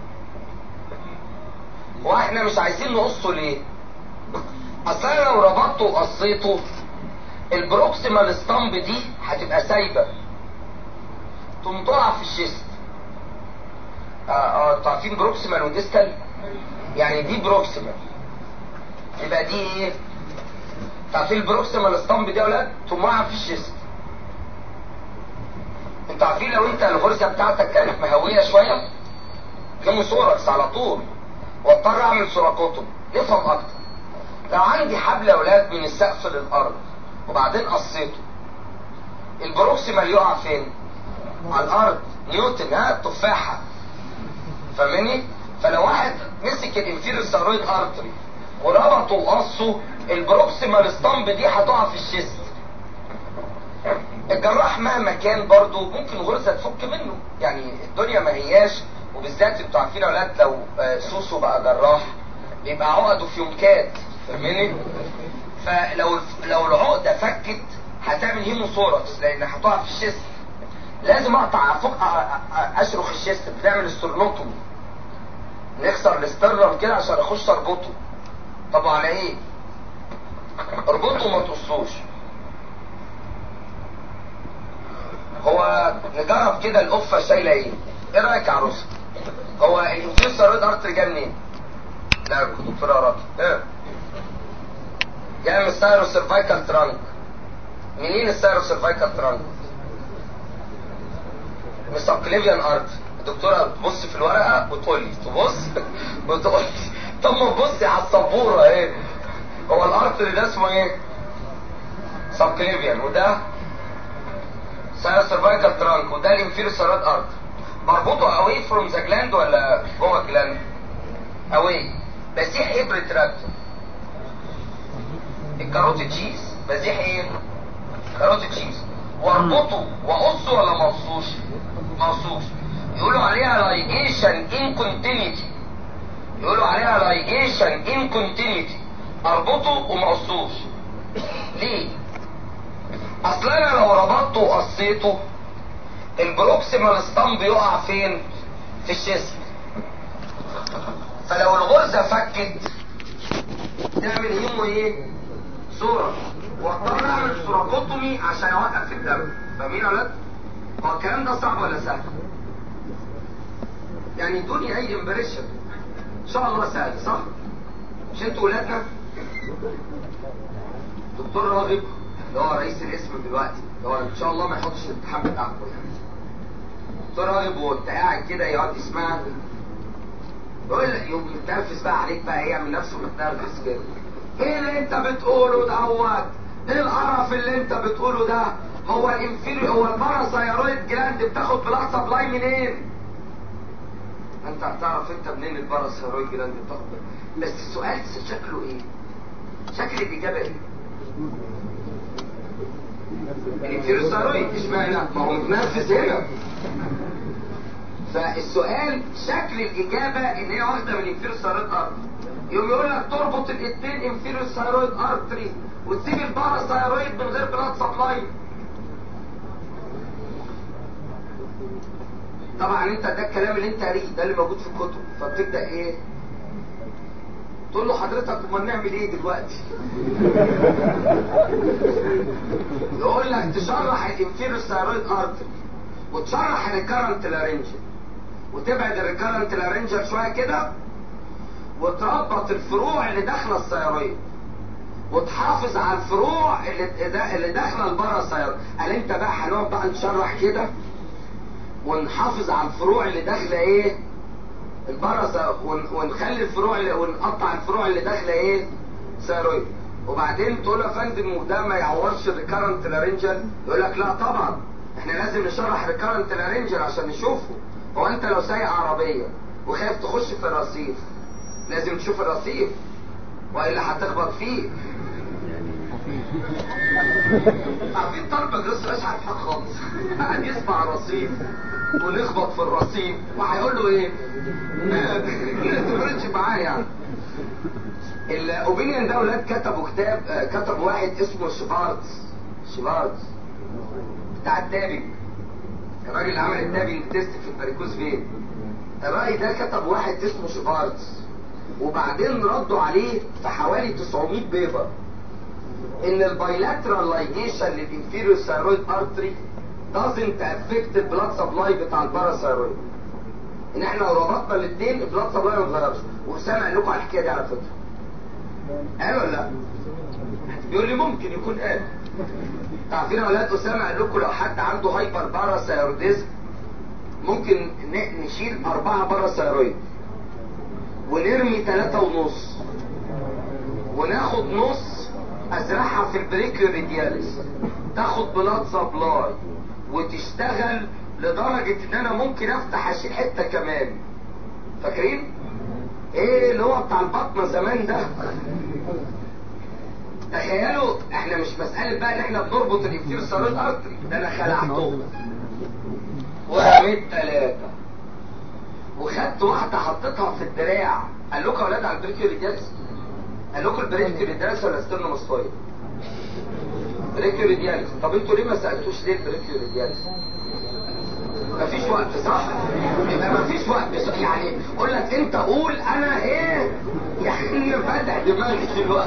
واحنا مش عايزين نقصه ليه اصل انا لو ربطته وقصيته البروكسيمال ستامب دي هتبقى سايبه تقوم تقع في الشيست اه اه عارفين بروكسيمال وديستال يعني دي بروكسيمال يبقى دي ايه عارفين البروكسيمال ستامب دي يا ولاد تقوم واقعه في الشيست انتوا عارفين لو انت الغرزه بتاعتك كانت مهويه شويه جنب سوركس على طول واضطر اعمل سوراكوتوم نفهم اكتر لو عندي حبل يا ولاد من السقف للارض وبعدين قصيته البروكسيمال يقع فين على الارض نيوتن ها التفاحه فاهمني فلو واحد مسك الانفيريور ثايرويد ارتري وربطه وقصه البروكسيمال ستامب دي هتقع في الشيست الجراح مهما كان برضه ممكن غرزه تفك منه يعني الدنيا ما هياش وبالذات انتوا عارفين يا اولاد لو آه، سوسو بقى جراح بيبقى عقده في يمكات فاهمني فلو لو العقده فكت هتعمل هيموثوركس لان هتقع في الشيست لازم اقطع فوق أ- أ- اشرخ الشيست بنعمل استرنوتومي نكسر الاسترنم كده عشان اخش اربطه طب على ايه اربطه وما تقصوش هو نجرب كده القفه شايله ايه ايه رايك يا عروسه هو الانفيوس ثايرويد ارتري جاي منين لا دكتوره راكي ايه جاي من السايرو سيرفايكال ترانك منين السايرو سيرفايكال ترانك من سبكليفيان ارت الدكتوره تبص في الورقه وتقول لي تبص وتقول لي طب ما تبصي على السبوره ايه هو الارتري ده اسمه ايه سبكليفيان وده سايرو سيرفايكال ترانك وده الانفيريور ثايرويد ارت مربوطه اواي فروم ذا جلاند ولا جوه الجلاند اواي بسيح ايه بريتراكتور الكاروتيد تشيز بسيح ايه كاروتيد تشيز واربطه واقصه ولا ما اقصوش ما اقصوش يقولوا عليها لايجيشن ان كونتينيتي يقولوا عليها لايجيشن ان كونتينيتي اربطه وما اقصوش ليه اصل انا لو ربطته وقصيته البروكسيمال ستامب يقع فين في الجسم فلو الغرزه فكت تعمل هيمو ايه صوره واضطر اعمل سوراكوتومي عشان اوقف الدم فاهمين يا ولاد هو الكلام ده صعب ولا سهل يعني ادوني اي امبريشن ان شاء الله سهل صح مش انتوا ولادنا دكتور راغب اللي هو رئيس القسم دلوقتي اللي هو ان شاء الله ما يحطش الامتحان بتاعكم يعني دكتور راغب وانت قاعد كده يقعد يسمعك يقول لك يقوم متنرفز بقى عليك بقى يعمل نفسه متنرفز كده ايه اللي انت بتقوله دوت ايه القرف اللي انت بتقوله ده هو الانفيري هو الباراسايرويد جلاند بتاخد بلاد سبلاي منين انت هتعرف انت منين الباراسايرويد جلاند بتاخد بس السؤال شكله ايه شكل الاجابه ايه الانفيروسايرويد اشمعنى ما هو متنرفز هنا فالسؤال شكل الاجابه ان هي واخده من الانفيروسايرويد ارتري يقوم يقول لك تربط الاثنين انفيروسايرويد ارتري وتسيب الباراسايرويد من غير بلاد سبلاي طبعا انت ده الكلام اللي انت قريه ده اللي موجود في الكتب فبتبدا ايه تقول له حضرتك امال نعمل ايه دلوقتي يقول لك تشرح الانفيروسايرويد ارتري وتشرح الريكارنت لارنجل وتبعد الريكارنت لارنجل شويه كده وتربط الفروع اللي داخله السيرويد وتحافظ على الفروع اللي اللي داخله الباراسايرويد قال انت بقى هنقعد بقى نشرح كده ونحافظ على الفروع اللي داخله ايه الباراسا ونخلي الفروع اللي ونقطع الفروع اللي داخله ايه سيرويد وبعدين تقول له يا فندم وده ما يعورش الريكارنت لارنجل يقول لك لا طبعا احنا لازم نشرح ريكارنت لارنجل عشان نشوفه هو انت لو سايق عربيه وخايف تخش في الرصيف لازم تشوف الرصيف والا هتخبط فيه عارفين طلبة لسه مش عارف حاجه خالص قاعد يسمع الرصيف ونخبط في الرصيف وهيقول له ايه؟ ما تفرقش معاه يعني الاوبينيون ده ولاد كتبوا كتاب آه، كتب واحد اسمه شبارتز شبارتز بتاع التابنج الراجل اللي عمل التابنج تيست في الباريكوز فين الراجل ده كتب واحد اسمه شبارتز وبعدين ردوا عليه في حوالي 900 بيبر ان البايلاترال لايجيشن للانفيريور ثايرويد ارتري doesn't affect البلاد سبلاي بتاع الباراسايرويد ان احنا لو ربطنا الاثنين البلاد سبلاي ما اتغيرش واسامه قال لكم على الحكايه دي على فكره قال ولا لا؟ بيقول لي ممكن يكون قال تعرفين يا ولاد اسامه قال لكم لو حد عنده هايبر باراسايرويدزم ممكن ن- نشيل أربعة باراسايرويد ونرمي ثلاثة ونص وناخد نص ازرعها في البريكيو ريدياليس تاخد بلاد سبلاي وتشتغل لدرجة ان انا ممكن افتح اشيل حتة كمان فاكرين ايه اللي هو بتاع البطنة زمان ده تخيلوا احنا مش مسألة بقى ان احنا بنربط الانفير سارود ارتري ده انا خلعته ورميت ثلاثة وخدت واحدة حطيتها في الدراع قال لكم يا اولاد على البريكيو ريدياليس قال لكم البريكيو ريدياليس ولا ستيرنوماستويد بريكيو ريدياليس طب انتوا ليه ما سالتوش ليه البريكيو ريدياليس مفيش وقت صح يبقى مفيش وقت صح؟ يعني قول لك انت قول انا ايه يعني فاتح دماغي دلوقتي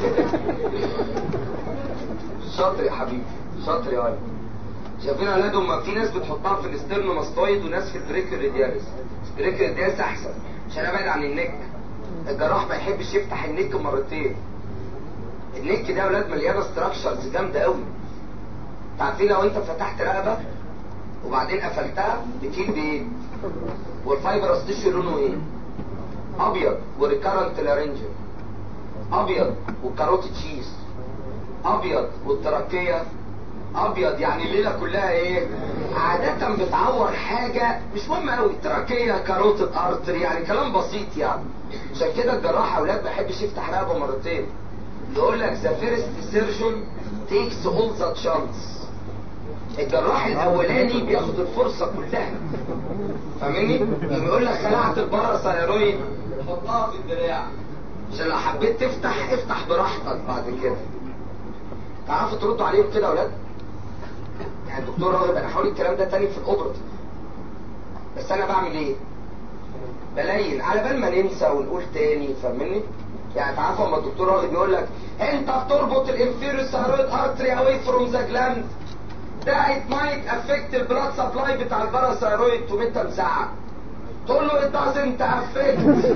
شاطر يا حبيبي شاطر يا ولد شايفين يا اولاد هما في ناس بتحطها في الاسترنوماستويد وناس في البريكيو ريدياليس البريكيو ريدياليس احسن عشان ابعد عن النك الجراح ما يحبش يفتح النك مرتين النك ده يا اولاد مليانه ستراكشرز جامده قوي عارفين لو انت فتحت رقبه وبعدين قفلتها بتيل بايه والفايبرس تيشو لونه ايه ابيض وريكارنت لارنجل ابيض والكاروتي تشيز ابيض والتراكيه ابيض يعني الليله كلها ايه عاده بتعور حاجه مش مهمه قوي تراكيه كاروتيد ارتري يعني كلام بسيط يعني عشان كده الجراح يا اولاد ما يحبش يفتح رقبه مرتين يقول لك ذا فيرست سيرجن تيكس اول ذا تشانس الجراح الاولاني بياخد الفرصه كلها فاهمني لما يقول لك خلعت الباراسايرويد حطها في الدراع عشان لو حبيت تفتح افتح براحتك بعد كده تعرفوا تردوا عليهم كده يا اولاد يعني الدكتور راغب انا هقول الكلام ده تاني في الاوبرت بس انا بعمل ايه بلين على بال ما ننسى ونقول تاني فاهمني يعني تعرفوا اما الدكتور راغب يقول لك انت بتربط الانفيريور ثايرويد ارتري اواي فروم ذا جلاند ده ات مايت افكت البلاد سبلاي بتاع الباراثايرويد تقوم انت مزعق تقول له ات دازنت افكت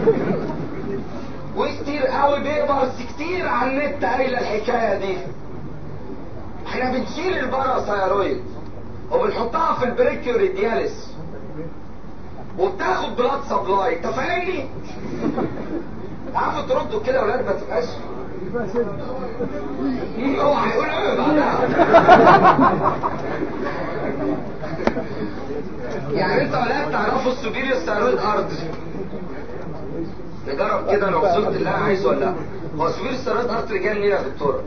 وكتير قوي بيبرز كتير على النت قايله الحكايه دي احنا بنشيل الباراثايرويد وبنحطها في البريكيوريدياليس وبتاخد بلاد سبلاي انت فاهمني؟ تعرفوا تردوا كده يا ولاد ما تبقاش هو هيقول ايه بعدها يعني انت ولاد تعرفوا السوبيريور ثايرويد ارتري نجرب كده لو وصلت اللي انا عايزه ولا لا هو السوبيريور ثايرويد ارتري جاي منين يا دكتوره؟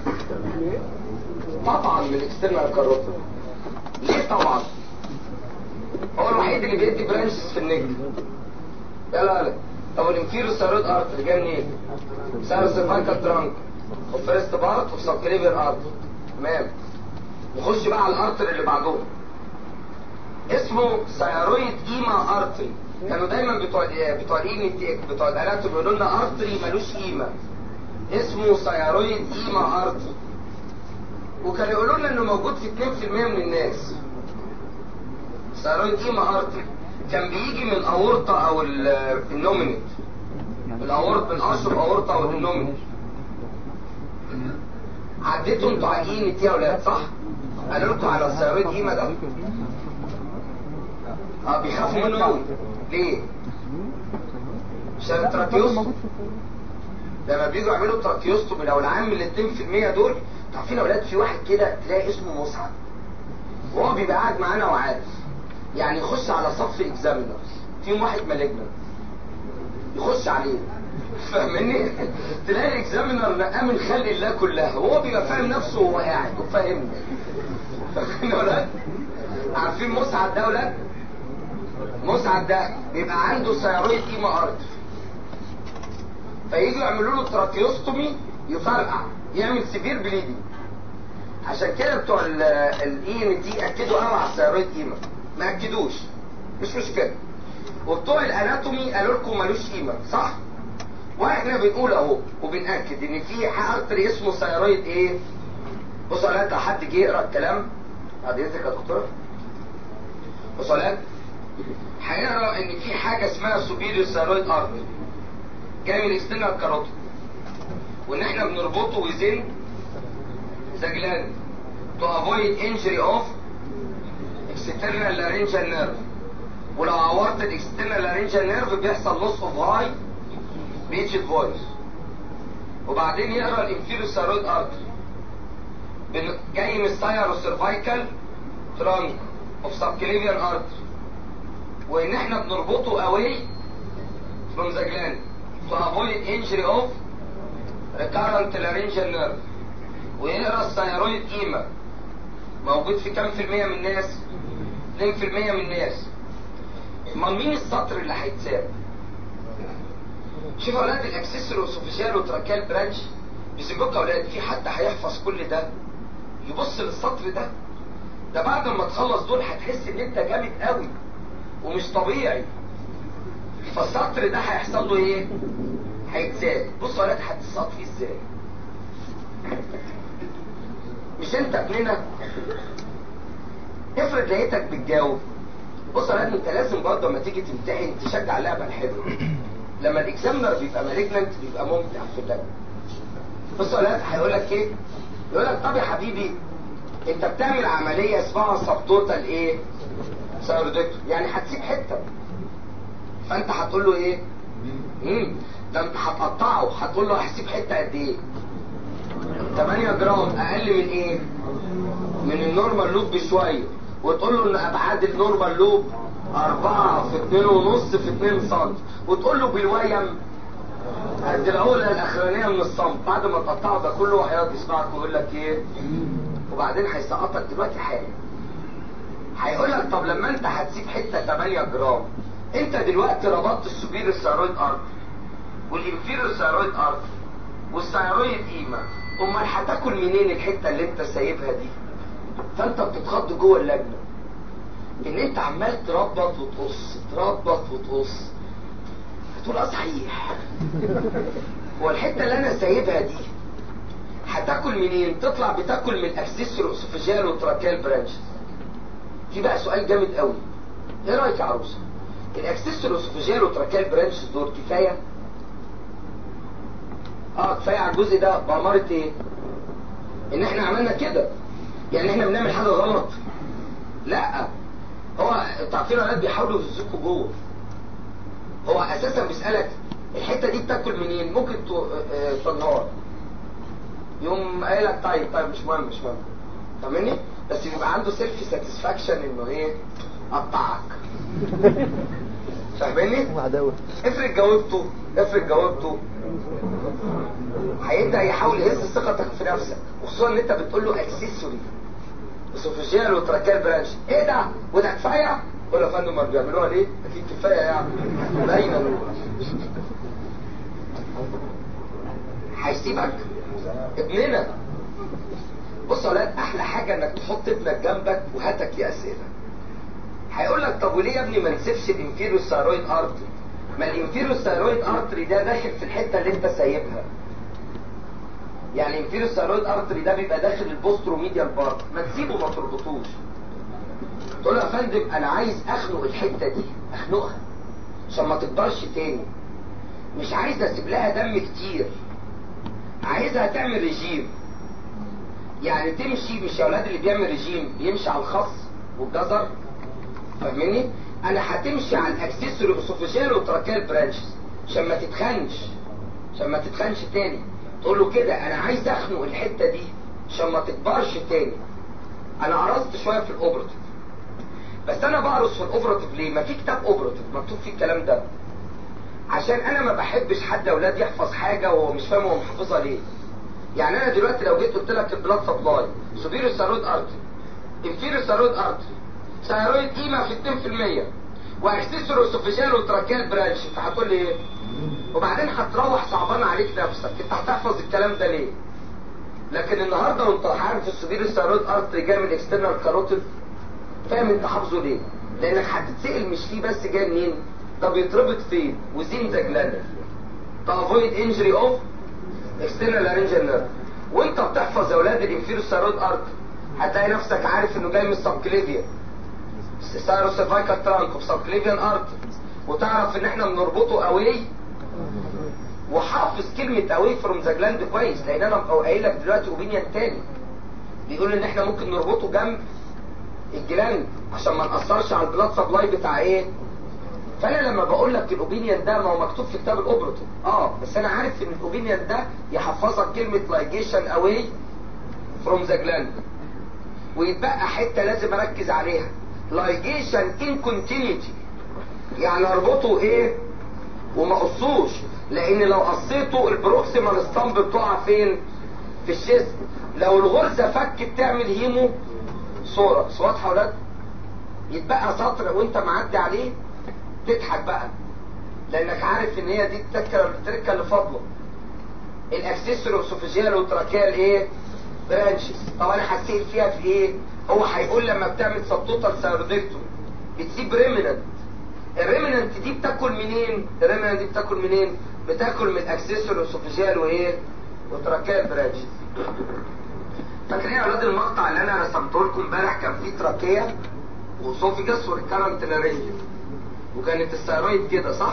طبعا من الاكسترنال كاروتيد ليه طبعا؟ هو الوحيد اللي بيدي برانشز في النجم لا لا لا طب الانفيرو ثايرويد ارتري جاي منين؟ سيرفايكال ترانك وفيرست بارت وسبكليفير ارت تمام نخش بقى على الارتر اللي بعدهم اسمه ثايرويد ايما ارتري كانوا دايما بتوع بتوع الاي بتوع الاناتومي يقولوا لنا ارتري ملوش قيمه اسمه ثايرويد ايما ارتري وكانوا يقولوا لنا انه موجود في 2% من الناس ثايرويد ايما ارتري كان بيجي من الاورطه او النومينيت الاورط من اشهر الاورطه او النومينيت عديتوا انتوا على الاي تي يا اولاد صح؟ قالوا لكم على الثايرويد ايما ده اه بيخافوا منه قوي ليه؟ عشان التراكيوس لما بييجوا يعملوا تراكيوستومي لو العام من ال 2% دول عارفين يا اولاد في واحد كده تلاقي اسمه مسعد وهو بيبقى قاعد معانا وعارف يعني يخش على صف اكزامينر فيهم واحد مالجنا يخش عليه فاهمني تلاقي الاكزامينر نقاه من خلق الله كلها وهو بيبقى فاهم نفسه وهو قاعد وفاهمني فاهمين ولا عارفين مسعد ده ولا مسعد ده بيبقى عنده ثيرويد ايما ارض فييجوا يعملوا له تراكيوستومي يفرقع يعمل سيفير بليدنج عشان كده بتوع الاي ان تي اكدوا قوي على الثيرويد ايما ما اكدوش مش مشكله وبتوع الاناتومي قالوا لكم ملوش قيمه صح واحنا بنقول اهو وبناكد ان في ارتري اسمه ثيرويد ايه بصوا يا لو حد جه يقرا الكلام بعد اذنك يا دكتوره بصوا يا هيقرا ان في حاجه اسمها سوبيريور ثيرويد ارتري جاي من اكسترنال كاروتيد وان احنا بنربطه وزن ذا جلاند تو افويد انجري اوف اكسترنال لارنجال نيرف ولو عورت الاكسترنال لارنجال نيرف بيحصل لوس اوف هاي بيتشد فويس وبعدين يقرا الانفيريور ثايرويد ارتري جاي من السايرو سيرفايكال ترانك اوف سبكليفيان ارتري وان احنا بنربطه اواي فروم ذا جلاند تو افويد انجري اوف ريكارنت لارنجال نيرف ويقرا الثايرويد ايما موجود في كام في المية من الناس 2% من الناس امال مين السطر اللي هيتساب شوفوا اولاد الاكسسوري والسوفيجيال وتراكيال برانش بيسيبوك اولاد في حد هيحفظ كل ده يبص للسطر ده ده بعد ما تخلص دول هتحس ان انت جامد قوي ومش طبيعي فالسطر ده هيحصل له ايه هيتزاد بصوا يا اولاد هتتصاد فيه ازاي مش انت ابننا افرض لقيتك بتجاوب بص يا اولاد انت لازم برضه لما تيجي تمتحن تشجع اللعبه الحلوه لما الاكزامنر بيبقى مالجننت بيبقى ممتع في اللعبه بص يا اولاد هيقول لك ايه يقول لك طب يا حبيبي انت بتعمل عمليه اسمها سب توتال ايه سيرودكتور يعني هتسيب حته فانت هتقول له ايه امم ده انت هتقطعه هتقول له هسيب حته قد ايه 8 جرام اقل من ايه من النورمال لوب بشويه وتقول له ان ابعاد النورمال لوب أربعة في اتنين ونص في اتنين سم وتقول له بالويم قد العقلة الأخرانية من الصمت بعد ما تقطعه ده كله هيقعد يسمعك ويقول لك إيه وبعدين هيسقطك دلوقتي حالا هيقول لك طب لما أنت هتسيب حتة 8 جرام أنت دلوقتي ربطت السوبير الثيرويد أرض والإنفيريور ثيرويد أرض والثيرويد قيمة أمال هتاكل منين الحتة اللي أنت سايبها دي؟ فأنت بتتخض جوه اللجنة ان انت عمال تربط وتقص تربط وتقص هتقول اه صحيح هو الحته اللي انا سايبها دي هتاكل منين تطلع بتاكل من الاكسسور اسوفيجيال وتراكيال برانش في بقى سؤال جامد قوي ايه رايك يا عروسه الاكسسور اسوفيجيال وتراكيال برانش دول كفايه اه كفايه على الجزء ده بأمارة ايه ان احنا عملنا كده يعني احنا بنعمل حاجه غلط لا هو تعرفين اولاد بيحاولوا يهزوكوا جوه هو اساسا بيسالك الحته دي بتاكل منين ممكن تنهار يقوم قايل لك طيب طيب مش مهم مش مهم فاهمني بس بيبقى عنده سيلف ساتسفاكشن انه ايه قطعك فاهمني عداوة افرض جاوبته افرض جاوبته هيبدا يحاول يهز ثقتك في نفسك وخصوصا ان انت بتقول له اكسسوري اسوفيجيال وتراكيال برانش ايه ده وده كفايه قول له يا فندم ما بيعملوها ليه اكيد كفايه يعني باينه هيسيبك ابننا بص يا ولاد احلى حاجه انك تحط ابنك جنبك وهاتك ليه اسئله هيقول لك طب وليه يا ابني ما نسيبش الانفيريو ثايرويد ارتري ما الانفيريو ثايرويد ارتري ده داخل في الحته اللي انت سايبها يعني الانفيريو ثايرويد ارتري ده بيبقى داخل البوسترو ميديال بارت ما تسيبه ما تربطوش تقول له يا فندم انا عايز اخنق الحته دي اخنقها عشان ما تكبرش تاني مش عايز اسيب لها دم كتير عايزها تعمل رجيم يعني تمشي مش يا اولاد اللي بيعمل رجيم بيمشي على الخص والجزر فاهمني انا هتمشي على الاكسسوري اسوفيجيال وتراكيال برانشز عشان ما تتخنش عشان ما تتخنش تاني تقول له كده انا عايز اخنق الحته دي عشان ما تكبرش تاني انا قرصت شويه في الاوبرتيف بس انا بقرص في الاوبرتيف ليه ما في كتاب اوبرتيف مكتوب فيه الكلام ده عشان انا ما بحبش حد اولاد يحفظ حاجه وهو مش فاهم هو محفظها ليه يعني انا دلوقتي لو جيت قلت لك البلاد سبلاي سوبيريور ثايرويد ارتري انفيريور ثايرويد ارتري ثايرويد قيمه في 2% واكسسور اسوفيجيال وتراكيال برانش فهتقول لي ايه وبعدين هتروح صعبان عليك نفسك انت هتحفظ الكلام ده ليه لكن النهارده وانت عارف السوبيريور ثايرويد ارتري جاي من اكسترنال كاروتيد فاهم انت حافظه ليه لانك هتتسال مش فيه بس جاي منين ده بيتربط فين وزين ذا جلاند تافويد انجري اوف اكسترنال لارنجال نيرف وانت بتحفظ يا اولاد الانفيريور ثايرويد ارتري هتلاقي نفسك عارف انه جاي من السبكليفيا سايرو سيرفايكال ترانك وسبكليفيان ارتري وتعرف ان احنا بنربطه قوي وحافظ كلمة اواي فروم ذا جلاند كويس لان انا قايل لك دلوقتي اوبينيون تاني بيقول ان احنا ممكن نربطه جنب الجلاند عشان ما نأثرش على البلاد سبلاي بتاع ايه فانا لما بقول لك الاوبينيون ده ما هو مكتوب في كتاب الاوبرتيف اه بس انا عارف ان الاوبينيون ده يحفظك كلمة لايجيشن اواي فروم ذا جلاند ويتبقى حتة لازم اركز عليها لايجيشن ان كونتينيتي يعني اربطه ايه وما قصوش لان لو قصيته البروكسيمال ستامب بتقع فين في الشيست لو الغرزة فكت تعمل هيمو صورة واضحة يا ولاد يتبقى سطر وانت معدي عليه تضحك بقى لانك عارف ان هي دي التكه التركه اللي فاضله الاكسسوري اسوفيجيال وتراكيال ايه برانشز طب انا هسيل فيها في ايه هو هيقول لما بتعمل سبتوتال سيرودكتوم بتسيب ريمننت الريمننت دي بتاكل منين الريمننت دي بتاكل منين بتاكل من الاكسسوري اسوفيجيال وايه وتراكيال برانشز فاكرين يا اولاد المقطع اللي انا رسمته لكم امبارح كان فيه تراكيه واسوفيجاس وريكارنت لارنجل وكانت الثيرويد كده صح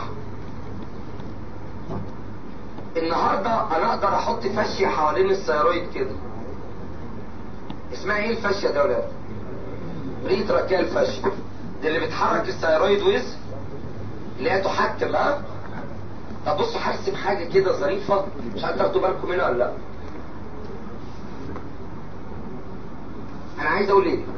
النهارده انا اقدر احط فاشيه حوالين الثيرويد كده اسمها ايه الفاشيه ده يا ولاد بريتراكيال فاشيه دي اللي بتحرك الثيرويد ويز اللي هي تحكم ها طب بصوا هرسم حاجه كده ظريفه مش عارف تاخدوا بالكم منها ولا لا انا انا عايز اقول ايه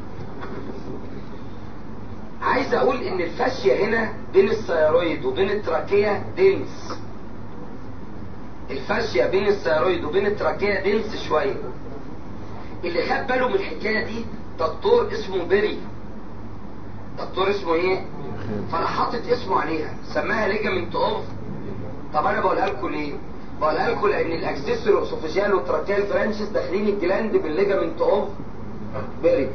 عايز اقول ان الفاشية هنا بين الثيرويد وبين التراكية دنس الفاشية بين الثيرويد وبين التراكية دنس شوية اللي خد باله من الحكاية دي دكتور اسمه بيري دكتور اسمه ايه فانا حاطط اسمه عليها سماها ليجامنت اوف طب انا بقولها لكم ليه بقولها لكم لان الاكسسور اوسوفيجيال والتراكيال برانشز داخلين الجلاند بالليجامنت اوف بيري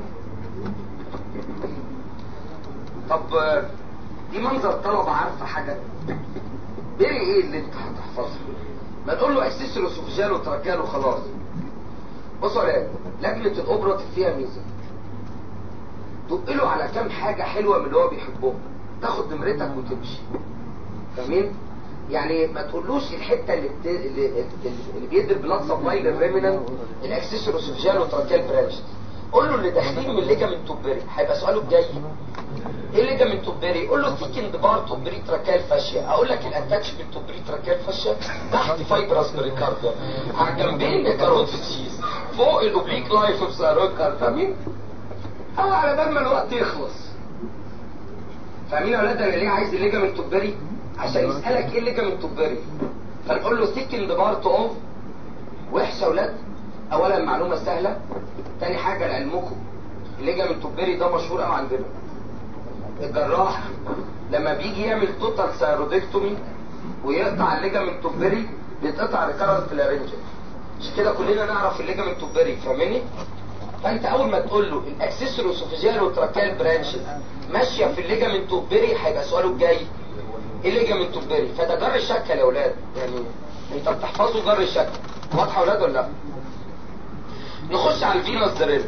طب آه، دي منظر طلبة عارفة حاجة بيري ايه اللي انت هتحفظه ما تقول له اكسسور اوسوفيجيال وتراكيال وخلاص بصوا يا ولاد لجنة الاوبراتيف فيها ميزة دق له على كام حاجة حلوة من اللي هو بيحبهم تاخد نمرتك وتمشي فاهمين؟ يعني ما تقولوش الحتة اللي بت... اللي, اللي بيدي البلاد سبلاي للريمينال الاكسسور اوسوفيجيال وتراكيال برانش قول له اللي داخلين من الليجامنت توبري هيبقى سؤاله الجاي ايه الليجامنت توبري قول له ثيكند بار توبري تراكيال فاشيا اقول لك الاتاتشمنت توبري تراكيال فاشيا تحت فايبرس بريكارديا على جنبين كاروتيسيس فوق الاوبليك لايف اوف ساروكار فاهمين؟ اه على بال ما الوقت يخلص فاهمين يا ولاد انا ليه عايز الليجامنت توبري عشان يسالك ايه الليجامنت توبري فنقول له ثيكند بارت اوف وحشه يا ولاد اولا معلومه سهله تاني حاجه لعلمكم الليجامنت توبري ده مشهور قوي عندنا الجراح لما بيجي يعمل توتال سيرودكتومي ويقطع الليجامنت توبري بيتقطع ريكارنت لارنجل مش كده كلنا نعرف الليجامنت توبري فاهمني فانت اول ما تقول له الاكسسور اوسوفيجيال وتراكيال برانشز ماشيه في الليجامنت توبري هيبقى سؤاله الجاي ايه الليجامنت توبري فده جر الشكل يا اولاد يعني انت بتحفظوا جر الشكل واضحه يا اولاد ولا لا نخش على الفينوس درينج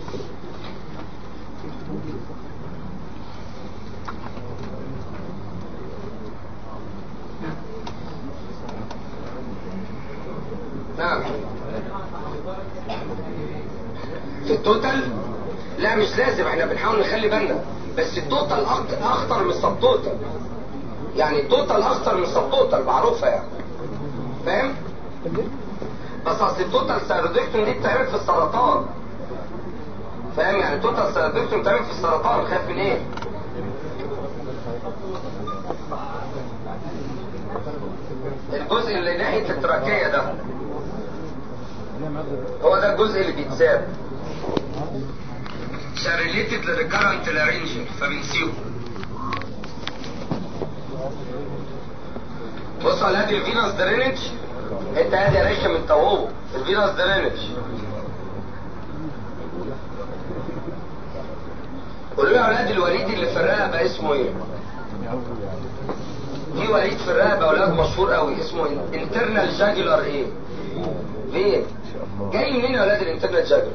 نعم في التوتال لا مش لازم احنا بنحاول نخلي بالنا بس التوتال أخ- اخطر من السب توتال يعني التوتال اخطر من السب توتال معروفه يعني فاهم بس اصل التوتال سيرودكتوم دي بتتعمل في السرطان فاهم يعني التوتال سيرودكتوم بتتعمل في السرطان خايف من ايه الجزء اللي ناحيه التراكيه ده هو ده الجزء اللي بيتساب ريليتد للريكارنت لارنجل فبنسيبه بص على هادي الفينوس درينج انت هادي يا ريشه من هو الفينوس درينج قولوا لي يا اولاد الوليد اللي في الرقبه اسمه ايه؟ في وليد في الرقبه اولاد مشهور قوي اسمه انترنال جاجولار ايه؟ فين؟ جاي منين يا اولاد الانترنال جاجولار؟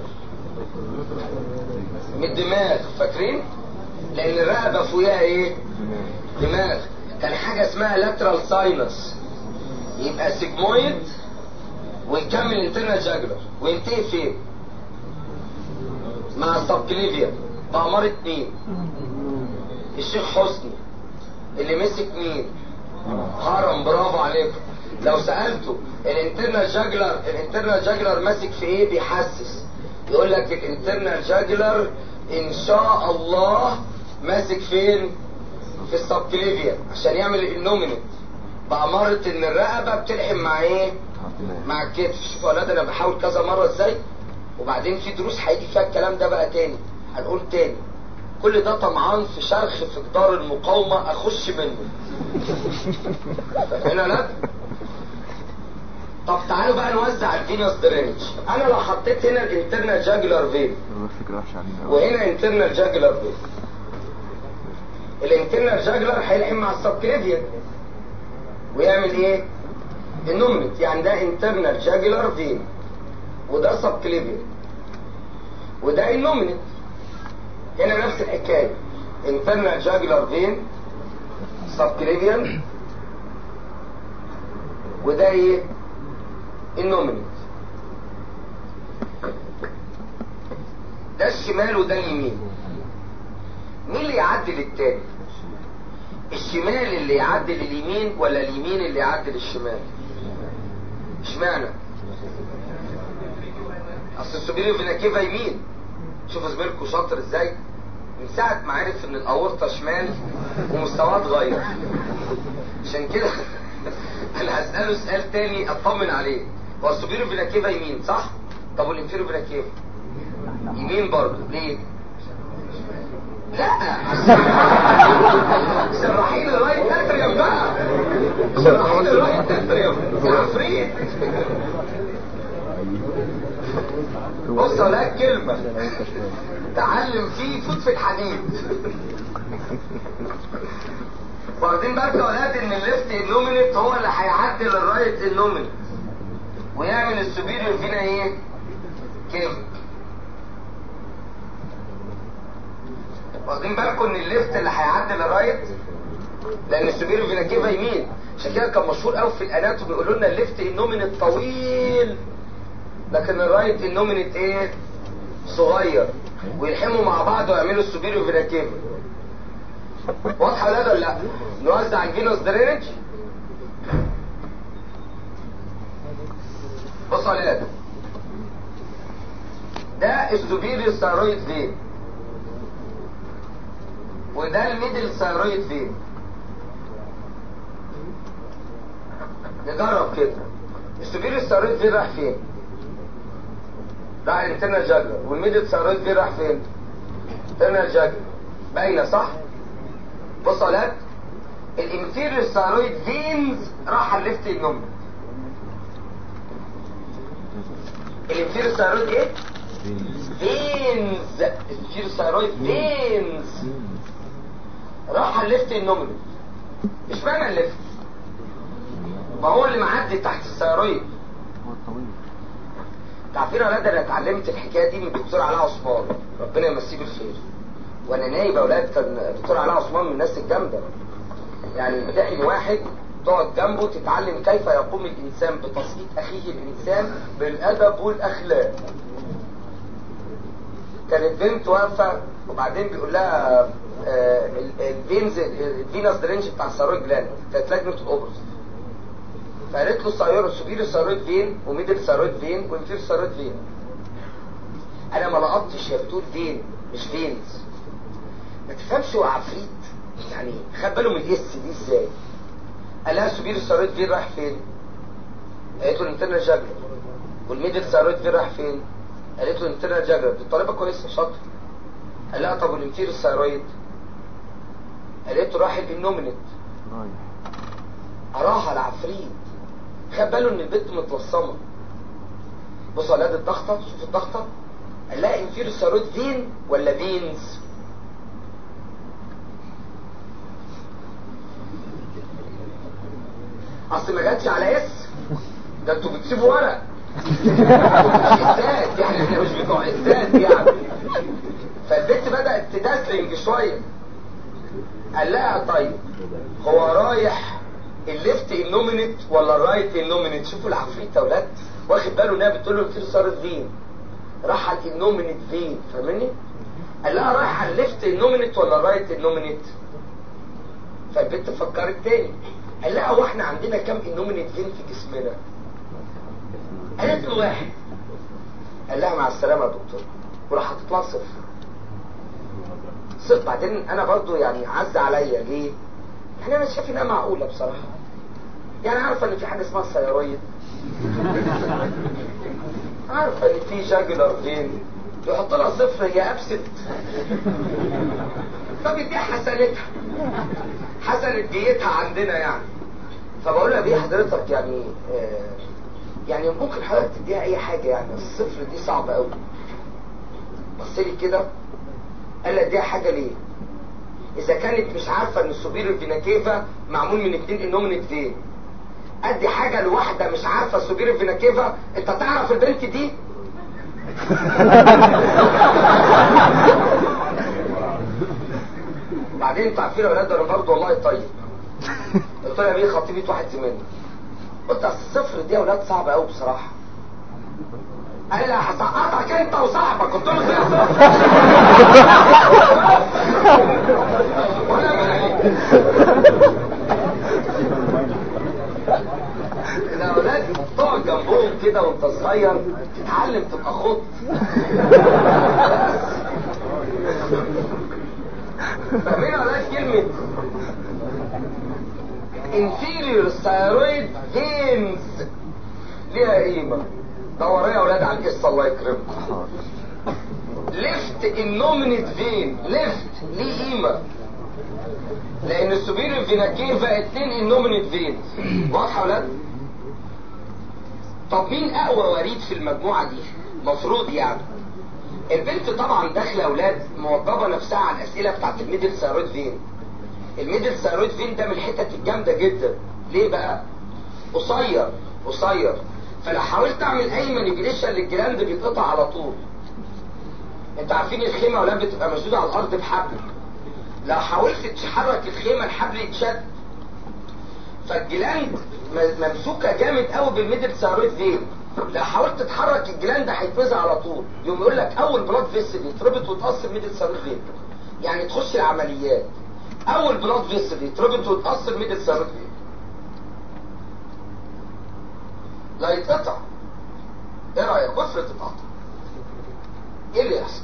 من الدماغ فاكرين؟ لان الرقبه فوقيها ايه؟ دماغ كان حاجه اسمها لاترال ساينس يبقى سيجمويد ويكمل انترنال جاجولار وينتهي فين؟ مع السبكليفيا بأمارة مين؟ الشيخ حسني اللي مسك مين؟ هرم برافو عليكم لو سألته الانترنال جاجلر الانترنال جاجلر ماسك في ايه بيحسس يقول لك الانترنال جاجلر ان شاء الله ماسك فين في السبكليفيا عشان يعمل النومينت بأمارة ان الرقبة بتلحم مع ايه مع الكتف شوفوا يا اولاد انا بحاول كذا مرة ازاي وبعدين في دروس هيجي فيها الكلام ده بقى تاني هنقول تاني كل ده طمعان في شرخ في جدار المقاومة اخش منه هنا لا طب تعالوا بقى نوزع الفينوس درينج انا لو حطيت هنا الانترنال جاجولار فين فكرة وحشة علينا وهنا انترنال جاجولار فين الانترنال جاجولار هيلحم مع السبكليفيا ويعمل ايه النومنت يعني ده انترنال جاجولار فين وده سبكليفيا وده النومنت هنا نفس الحكايه انترنال جاجولار فين سبكليفيان وده ايه النومنت ده الشمال وده اليمين مين اللي يعدل التاني الشمال اللي يعدل اليمين ولا اليمين اللي يعدل الشمال اشمعنى اصل السوبيريور فينا كيفا يمين شوفوا زميلكم شاطر ازاي من ساعة ما عرف ان الاورطة شمال ومستواه اتغير عشان كده انا هسأله سؤال تاني اطمن عليه هو السوبيرو فينا كيفا يمين صح؟ طب والانفيرو فينا كيفا؟ يمين برضه ليه؟ لا شرحين الرايت اتريوم بقى شرحين الرايت اتريوم يا عفريت بص لك كلمة تعلم فيه فوت في الحديد واخدين بالك يا ولاد ان الليفت النومينيت هو اللي هيعدل الرايت النومينيت ويعمل السوبيريور فينا ايه؟ كيف واخدين بالكم ان الليفت اللي هيعدل الرايت لان السوبيريور فينا كيفا يمين عشان كده كان مشهور قوي في الاناتومي يقولوا لنا الليفت النومينيت طويل لكن الرايت النومينيت ايه صغير ويلحموا مع بعض ويعملوا السوبيريور فينا كيفا واضحه ولا ولا لا نوزع الفينوس درينج بصوا يا ولاد ده السوبيريور ثايرويد فين وده الميدل ثايرويد فين نجرب كده السوبيريور ثايرويد فين راح فين راح الانترنال جاجلر والميدل ثايرويد فين راح فين انترنال جاجلر باينه صح بص يا ولاد الانفيريور ثايرويد فينز راح على الليفت النوم الانفيريور ثايرويد ايه فينز الانفيريور ثايرويد فينز راح على الليفت النوم اشمعنى الليفت ما هو اللي معدي تحت الثايرويد عارفين يا ولاد انا اتعلمت الحكايه دي من الدكتور علاء عثمان ربنا يمسيه بالخير وانا نايب يا اولاد كان الدكتور علاء عثمان من الناس الجامده يعني يمتحن واحد تقعد جنبه تتعلم كيف يقوم الانسان بتسقيط اخيه الانسان بالادب والاخلاق كانت بنت واقفه وبعدين بيقول لها آه، ال- الفينز الفينس درينج بتاع الثايرويد جلاند كانت لجنه الاوبرز فقالت له الثايرويد سوبير الثايرويد فين وميدل الثايرويد فين وانفير الثايرويد فين انا ما لقطتش هي بتقول فين مش فينز ما تفهمش هو عفريت يعني خد باله من الاس دي ازاي قال لها سوبير الثايرويد فين رايح فين قالت له الانترنال جاجلر والميدل الثايرويد فين رايح فين قالت له الانترنال جاجلر دي طالبه كويسه شاطره قال لها طب والانفير الثايرويد قالت له راح الانومينيت اراها العفريت خد باله ان البنت متوصمه بص على يد الضغطه شوف الضغطه قال لها انفير الثايرويد فين ولا فينز اصل ما جاتش على اس ده انتوا بتسيبوا ورق ازاي يعني احنا مش بتوع ازاي يعني فالبنت بدات تدسلنج شويه قال لها طيب هو رايح الليفت النومينيت ولا الرايت النومينيت شوفوا العفريت يا اولاد واخد باله انها بتقول له الفير صارت فين راح على النومينيت فين فاهمني قال لها رايح على الليفت النومينيت ولا الرايت النومينيت فالبنت فكرت تاني قال لها هو احنا عندنا كام النومينيت فين في جسمنا قالت له واحد قال لها مع السلامه يا دكتور وراح حاطط لها صفر صفر بعدين انا برضو يعني عز عليا ليه يعني انا شايف انها معقوله بصراحه يعني عارفه ان في حاجه اسمها الثيرويد عارفه ان في جاجلر فين يحط لها صفر هي ابسط فبديها حسنتها حسنت ديتها عندنا يعني فبقول لها دي حضرتك يعني آه يعني ممكن حضرتك تديها اي حاجه يعني الصفر دي صعبه قوي بص لي كده قال لها اديها حاجه ليه اذا كانت مش عارفه ان السوبيريور فينا كيفا معمول من اتنين انومينيت فين ادي حاجه لواحده مش عارفه السوبيريور فينا كيفا انت تعرف البنت دي بعدين انتوا عارفين يا ولاد انا برضه والله طيب قلت له يا بيه خطيبه واحد زميلنا قلت اصل الصفر دي يا ولاد صعبه قوي بصراحه قال لي هسقطك انت وصاحبك قلت له ازاي صفر وانا مالي الاولاد تقعد جنبهم كده وانت صغير تتعلم تبقى خط بس فاهمين ولا لا كلمة inferior thyroid veins ليها قيمة دوروا يا اولاد على القصة الله يكرمكم ليفت النومينيت فين ليفت ليه قيمة لان السوبيريور فينا كيفا اتنين النومينيت فين واضحة يا اولاد طب مين اقوى وريد في المجموعة دي مفروض يعني البنت طبعا داخله اولاد موظفه نفسها على الاسئله بتاعت الميدل ثايرويد فين الميدل ثايرويد فين ده من الحتت الجامده جدا ليه بقى قصير قصير فلو حاولت اعمل اي مانيبيليشن للجلاند بيتقطع على طول انتوا عارفين الخيمه ولا بتبقى مشدوده على الارض بحبل لو حاولت تحرك الخيمه الحبل يتشد فالجلاند م- ممسوكه جامد قوي بالميدل ثايرويد فين لو حاولت تحرك الجلاند هيتوزع على طول يقوم يقول لك اول بلاد فيسل يتربط ويتقص ميدل ثايرويد فين يعني تخش العمليات اول بلاد فيسل يتربط ويتقص ميدل ثايرويد فين لا يتقطع ايه رايك افرض اتقطع ايه اللي يحصل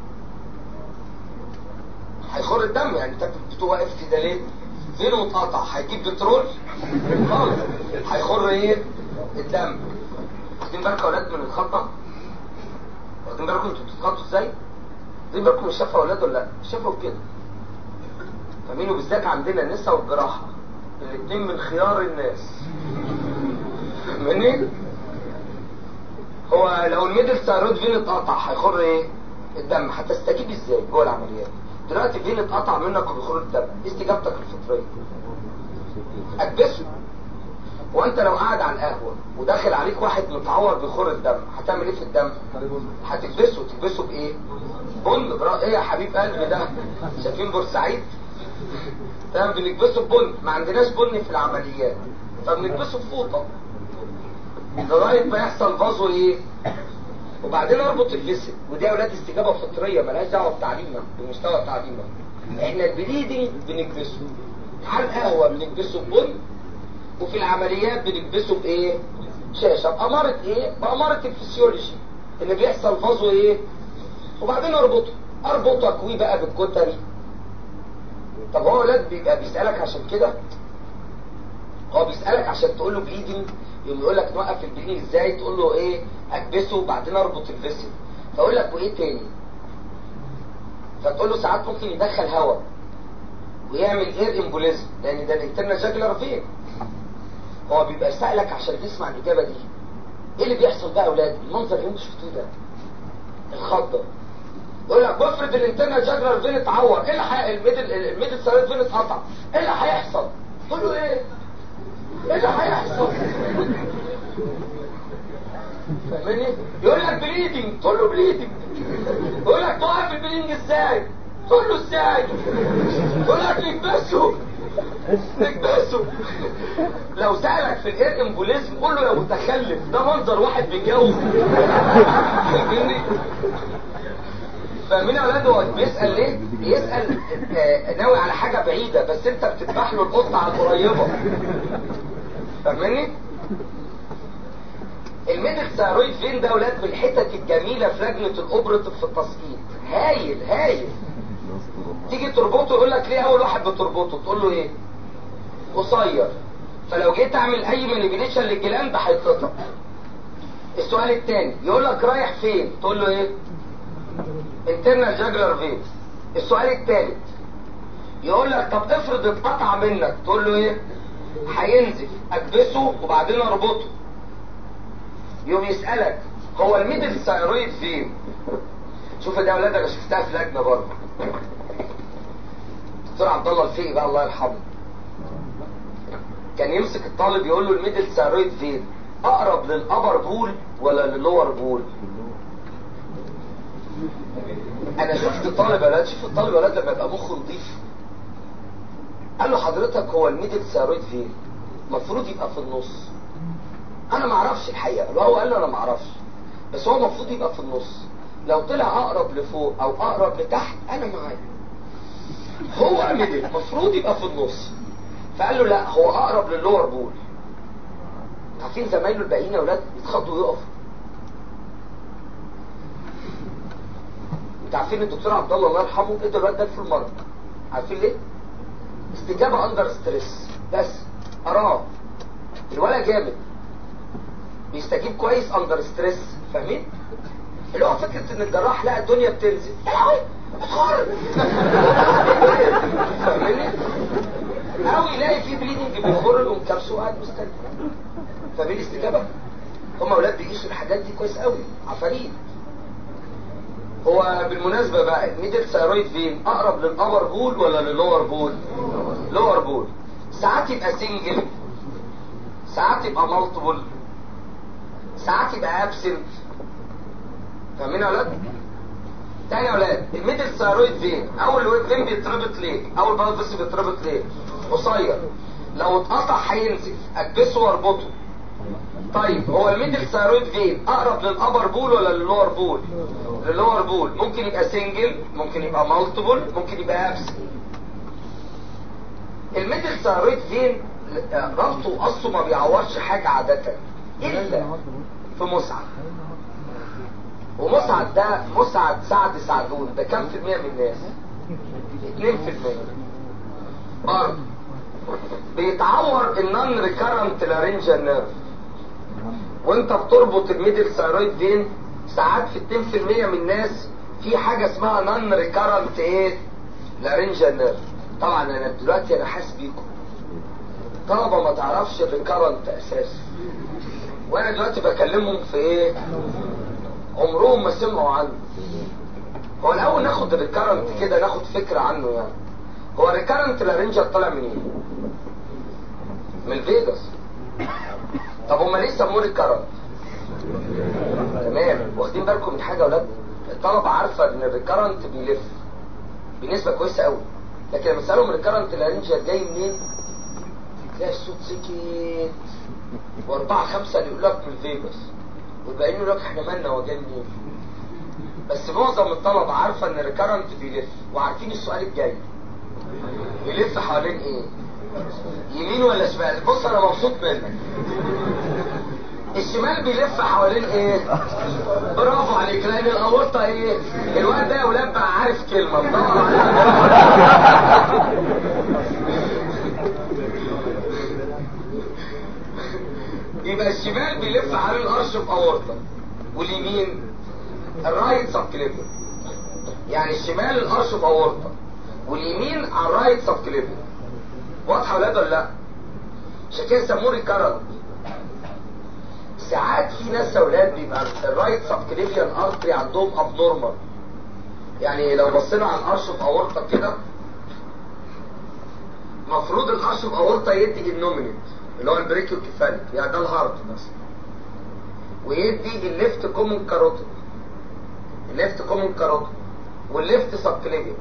هيخر الدم يعني انت بتوقف كده ليه فين اتقطع هيجيب بترول خالص هيخر ايه الدم واخدين بالكم يا اولاد من الخطه واخدين بالكم انتوا بتتخطوا ازاي واخدين بالكم مش شافوا اولاد ولا لا شافوا كده فاهمين وبالذات عندنا النساء والجراحه الاثنين من خيار الناس مني هو لو الميدل ثايرويد فين اتقطع هيخر ايه الدم هتستجيب ازاي جوه العمليات دلوقتي فين اتقطع منك وبيخر الدم إيه استجابتك الفطريه اكبسه وانت لو قاعد على القهوه وداخل عليك واحد متعور بيخر الدم هتعمل ايه في الدم هتكبسه تكبسه بايه بن برا ايه يا حبيب قلبي ده شايفين بورسعيد تمام بنكبسه ببن ما عندناش بن في العمليات فبنكبسه بفوطه لغايه ما يحصل فازو ايه وبعدين اربط الجسم ودي اولاد استجابه فطريه ملهاش دعوه بتعليمنا بمستوى تعليمنا احنا البليدنج بنكبسه على القهوه بنكبسه ببن وفي العمليات بنكبسه بايه شاشه باماره ايه باماره الفسيولوجي ان بيحصل فازو ايه وبعدين اربطه اربطه اكويه بقى بالكتري طب هو ولاد بيبقى بيسالك عشان كده هو بيسالك عشان تقول له بليدنج يقوم يقول لك نوقف البليدنج ازاي تقول له ايه اكبسه وبعدين اربط الفيسل فاقول لك وايه تاني فتقول له ساعات ممكن يدخل هواء ويعمل اير امبوليزم لان ده الانترنال جاكلر فين هو بيبقى سألك عشان تسمع الإجابة دي إيه اللي بيحصل بقى يا أولاد المنظر اللي أنتوا شفتوه ده الخضة يقول لك افرض الانترنال جاكلر فين اتعور ايه اللي حي... الميدل الميدل سيريت فين اتقطع ايه اللي هيحصل تقول له ايه ايه اللي هيحصل فاهمني يقول لك بليدنج تقول له بليدنج يقول لك توقف البليدنج ازاي تقول له ازاي تقول لك نكبسه نكبسه لو سألك في الاير امبوليزم قول له يا متخلف ده منظر واحد بيجاوب فاهمني فاهمين يا اولاد هو بيسال ليه؟ بيسال آه، ناوي على حاجه بعيده بس انت بتذبح له القطه على القريبه فاهمني؟ الميدل ثايرويد فين ده يا اولاد من الحتت الجميله في لجنه الاوبريتيف في التسقيط هايل هايل تيجي تربطه يقول لك ليه اول واحد بتربطه تقول له ايه قصير فلو جيت اعمل اي مانيبيليشن للجلاند هيتقطع السؤال الثاني يقول لك رايح فين تقول له ايه internal jugular vein السؤال الثالث يقول لك طب افرض اتقطع منك تقول له ايه هينزف اكبسه وبعدين اربطه يقوم يسالك هو الميدل ثايرويد فين شوف ده يا اولاد انا شفتها في لجنه برضه دكتور عبد الله الفقي بقى الله يرحمه كان يمسك الطالب يقول له الميدل ثايرويد فين اقرب للابر بول ولا للور بول انا شفت طالب ولاد شوف الطالب ولاد لما يبقى مخه نضيف قال له حضرتك هو الميدل ثايرويد فين المفروض يبقى في النص انا ما اعرفش الحقيقه لو هو قال له انا ما اعرفش بس هو المفروض يبقى في النص لو طلع اقرب لفوق او اقرب لتحت انا معاك هو ميدل المفروض يبقى في النص فقال له لا هو اقرب للور بول عارفين زمايله الباقيين يا اولاد يتخضوا ويقفوا انت عارفين الدكتور عبد الله الله يرحمه ادى الواد ده في المرض عارفين ليه؟ استجابه اندر ستريس بس اراه الولد جامد بيستجيب كويس اندر ستريس فاهمين؟ اللي هو فكره ان الجراح لقى الدنيا بتنزل يا لهوي ادخل فاهمني؟ او يلاقي في بليدنج بيخر له كبسه وقاعد مستني فاهمين الاستجابه؟ هم اولاد بيقيسوا الحاجات دي كويس قوي عفاريت هو بالمناسبة بقى الميدل ثايرويد فين اقرب للابر بول ولا للور بول لور بول ساعات يبقى سنجل ساعات يبقى مالتيبل ساعات يبقى ابسنت فاهمين يا اولاد تاني يا اولاد الميدل ثايرويد فين اول فين بيتربط ليه اول بلد بس بيتربط ليه قصير لو اتقطع هينزف اكبسه واربطه طيب هو الميدل ثايرويد فين اقرب للابر بول ولا للور بول للور بول ممكن يبقى سنجل ممكن يبقى مالتيبل ممكن يبقى ابس الميدل ثايرويد فين ربطه وقصه ما بيعورش حاجه عاده الا في مسعد ومسعد ده مسعد سعد سعدون ده كام في المية من الناس 2 في المية برضه بيتعور النون ريكارنت لارنجال نيرف وانت بتربط الميدل ثايرويد فين ساعات في 2% من الناس في حاجه اسمها نون ريكارنت ايه لارنجال نيرف طبعا انا دلوقتي انا حاسس بيكم طلبه ما تعرفش الريكارنت اساسا وانا دلوقتي بكلمهم في ايه عمرهم ما سمعوا عنه هو الاول ناخد الريكارنت كده ناخد فكره عنه يعني هو الريكارنت لارنجال طالع منين إيه؟ من الفيجاس طب هما ليه سموه ريكارنت تمام واخدين بالكم من حاجه يا اولاد الطلبه عارفه ان الريكارنت بيلف بنسبه كويسه قوي لكن لما تسالهم الريكارنت لارنجال جاي منين تلاقي الصوت سكت واربعه خمسه اللي يقول لك من الفيجاس والباقيين يقول لك احنا مالنا هو جاي منين بس معظم الطلبه عارفه ان الريكارنت بيلف وعارفين السؤال الجاي بيلف حوالين ايه يمين ولا شمال بص انا مبسوط منك الشمال بيلف حوالين ايه برافو عليك لان الاورطه ايه الواد ده يا ولاد بقى عارف كلمه مدور عليها يبقى الشمال بيلف حوالين الارش في اورطه واليمين الرايت سب كليفر يعني الشمال الارش في اورطه واليمين على الرايت سب كليفر واضحه ولا ولا لا عشان كده سموه ريكارنت ساعات في ناس اولاد بيبقى الرايت سب كليفيان ارتري عندهم ابنورمال يعني لو بصينا على الارش في اورطه كده المفروض الارش في اورطه يدي النومينيت اللي هو البريكيو كيفاليك يعني ده الهارت مثلا ويدي الليفت كومون كاروتيد الليفت كومون كاروتيد والليفت سب كليفيان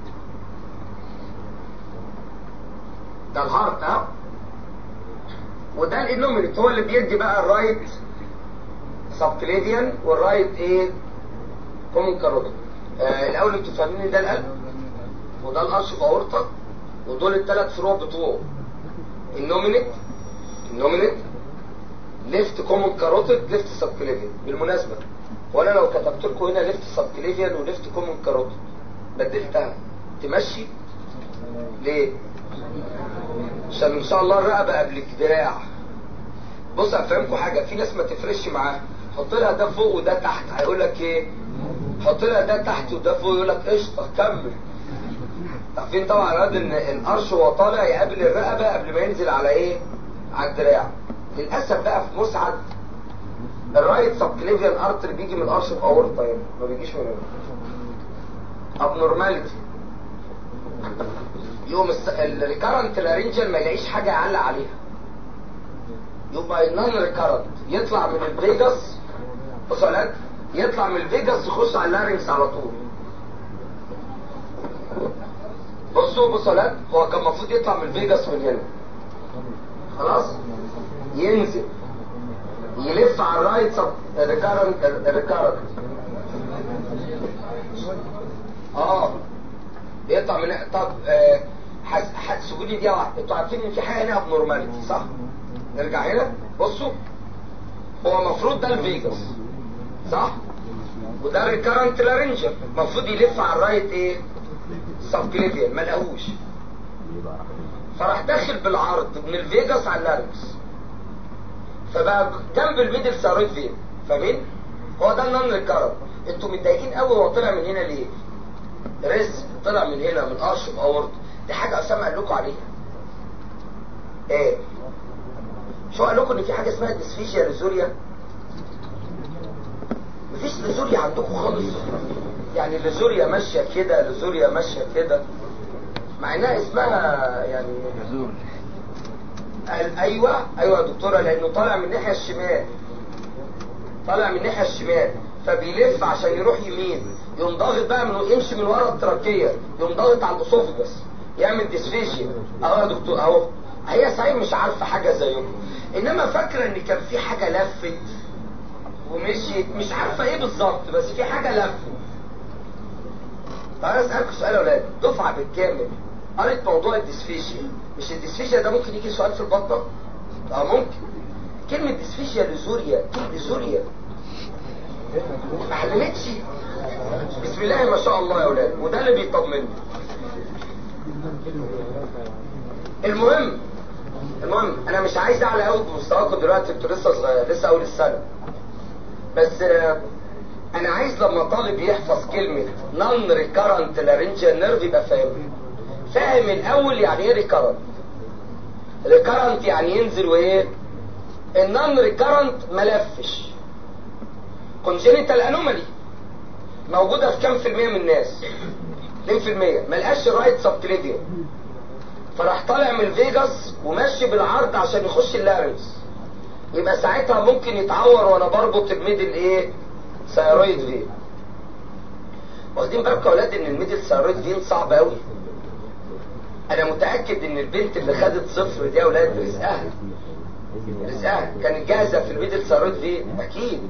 ده الهارت ها وده الانومينيت هو اللي بيدي بقى الرايت سبكليديان والرايت ايه كومون كاروتيد آه الاول انتوا فاهمين ان ده القلب وده الارش اورطه ودول الثلاث فروع بتوعه النومينيت النومينيت ليفت كومون كاروتيد ليفت سبكليديان بالمناسبه وانا لو كتبت لكم هنا ليفت سبكليديان وليفت كومون كاروتيد بدلتها تمشي ليه عشان ان شاء الله الرقبه قبل الدراع بص افهمكم حاجه في ناس ما تفرقش معاها حط لها ده فوق وده تحت هيقول لك ايه حط لها ده تحت وده فوق يقول لك قشطه كمل عارفين طبعا يا ان القرش وهو طالع يقابل الرقبه قبل ما ينزل على ايه على الدراع للاسف بقى في مسعد الرايت سبكليفيان ارتر بيجي من القرش في اورطه يعني ما بيجيش من هنا ابنورماليتي يوم الريكارنت لارنجل ما يلاقيش حاجه يعلق عليها يبقى النون ريكارنت يطلع من الفيجاس بص يطلع من الفيجاس يخش على اللارنكس على طول بصوا بصوا يا هو كان المفروض يطلع من الفيجاس من هنا خلاص ينزل يلف على الرايت سب الريكارنت الريكارنت اه يطلع من طب آه حسبوا لي دي واحده انتوا عارفين ان في حاجه هنا ابنورماليتي صح؟ نرجع هنا بصوا هو المفروض ده الفيجاس صح؟ وده ريكارنت لارنجر المفروض يلف على الرايت ايه سبكليفيان ما لقاهوش يبقى راح فراح داخل بالعرض من الفيجاس على اللارنكس فبقى جنب الميدل ثايرويد فين فاهمين هو ده النون ريكارنت انتوا متضايقين قوي هو طلع من هنا ليه رزق طلع من هنا من قرش باورد دي حاجه اسامه قال لكم عليها ايه شو قال لكم ان في حاجه اسمها ديسفيجيا لزوريا مفيش لزوريا عندكم خالص يعني لزوريا ماشيه كده لزوريا ماشيه كده مع انها اسمها يعني نزول قال ايوه ايوه يا دكتوره لانه طالع من الناحيه الشمال طالع من الناحيه الشمال فبيلف عشان يروح يمين يقوم ضاغط بقى من يمشي من ورا التراكيه يقوم ضاغط على الاسوفجس يعمل ديسفيجيا اهو يا دكتور اهو هي صحيح مش عارفه حاجه زيكم انما فاكره ان كان في حاجه لفت ومشيت مش عارفه ايه بالظبط بس في حاجه لفت تعالى اسالكم سؤال يا اولاد دفعه بالكامل قريت موضوع الديسفيشيا مش الديسفيشيا ده ممكن يجي سؤال في البطنه اه ممكن كلمه ديسفيشيا لزوريا لزوريا ما حلمتش بسم الله ما شاء الله يا اولاد وده اللي بيطمني المهم المهم انا مش عايز اعلى قوي بمستواكم دلوقتي انتوا لسه صغير لسه اول السنه بس آه، انا عايز لما طالب يحفظ كلمه نون ريكارنت لارنجيال نيرف يبقى فاهم فاهم الاول يعني ايه ريكارنت ريكارنت يعني ينزل وايه النون ريكارنت ملفش كونجينيتال انومالي موجوده في كام في المية من الناس 2% ملقاش الرايت سبكليفيان فراح طالع من الفيجاس وماشي بالعرض عشان يخش اللارنس يبقى ساعتها ممكن يتعور وانا بربط الميدل ايه ثايرويد فين واخدين بالكم يا اولاد ان الميدل ثايرويد فين صعب قوي انا متاكد ان البنت اللي خدت صفر دي يا اولاد رزقها رزقها كانت جاهزه في الميدل ثايرويد فين اكيد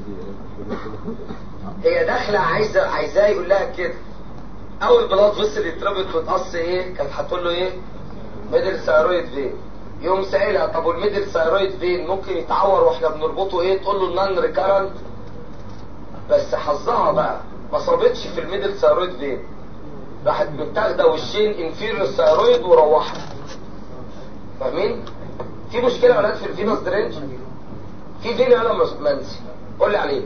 هي داخله عايزه عايزاه يقول لها كده اول بلاد فيسل يتربط وتقص ايه كانت هتقول له ايه ميدل ثايرويد فين يقوم سائلها طب والميدل ثايرويد فين ممكن يتعور واحنا بنربطه ايه تقول له النون ريكارنت بس حظها بقى ما صابتش في الميدل ثايرويد فين راحت متاخده وشين انفيريور ثايرويد وروحت فاهمين في مشكله يا اولاد في الفينوس درينج في فين يا منسي قول لي عليه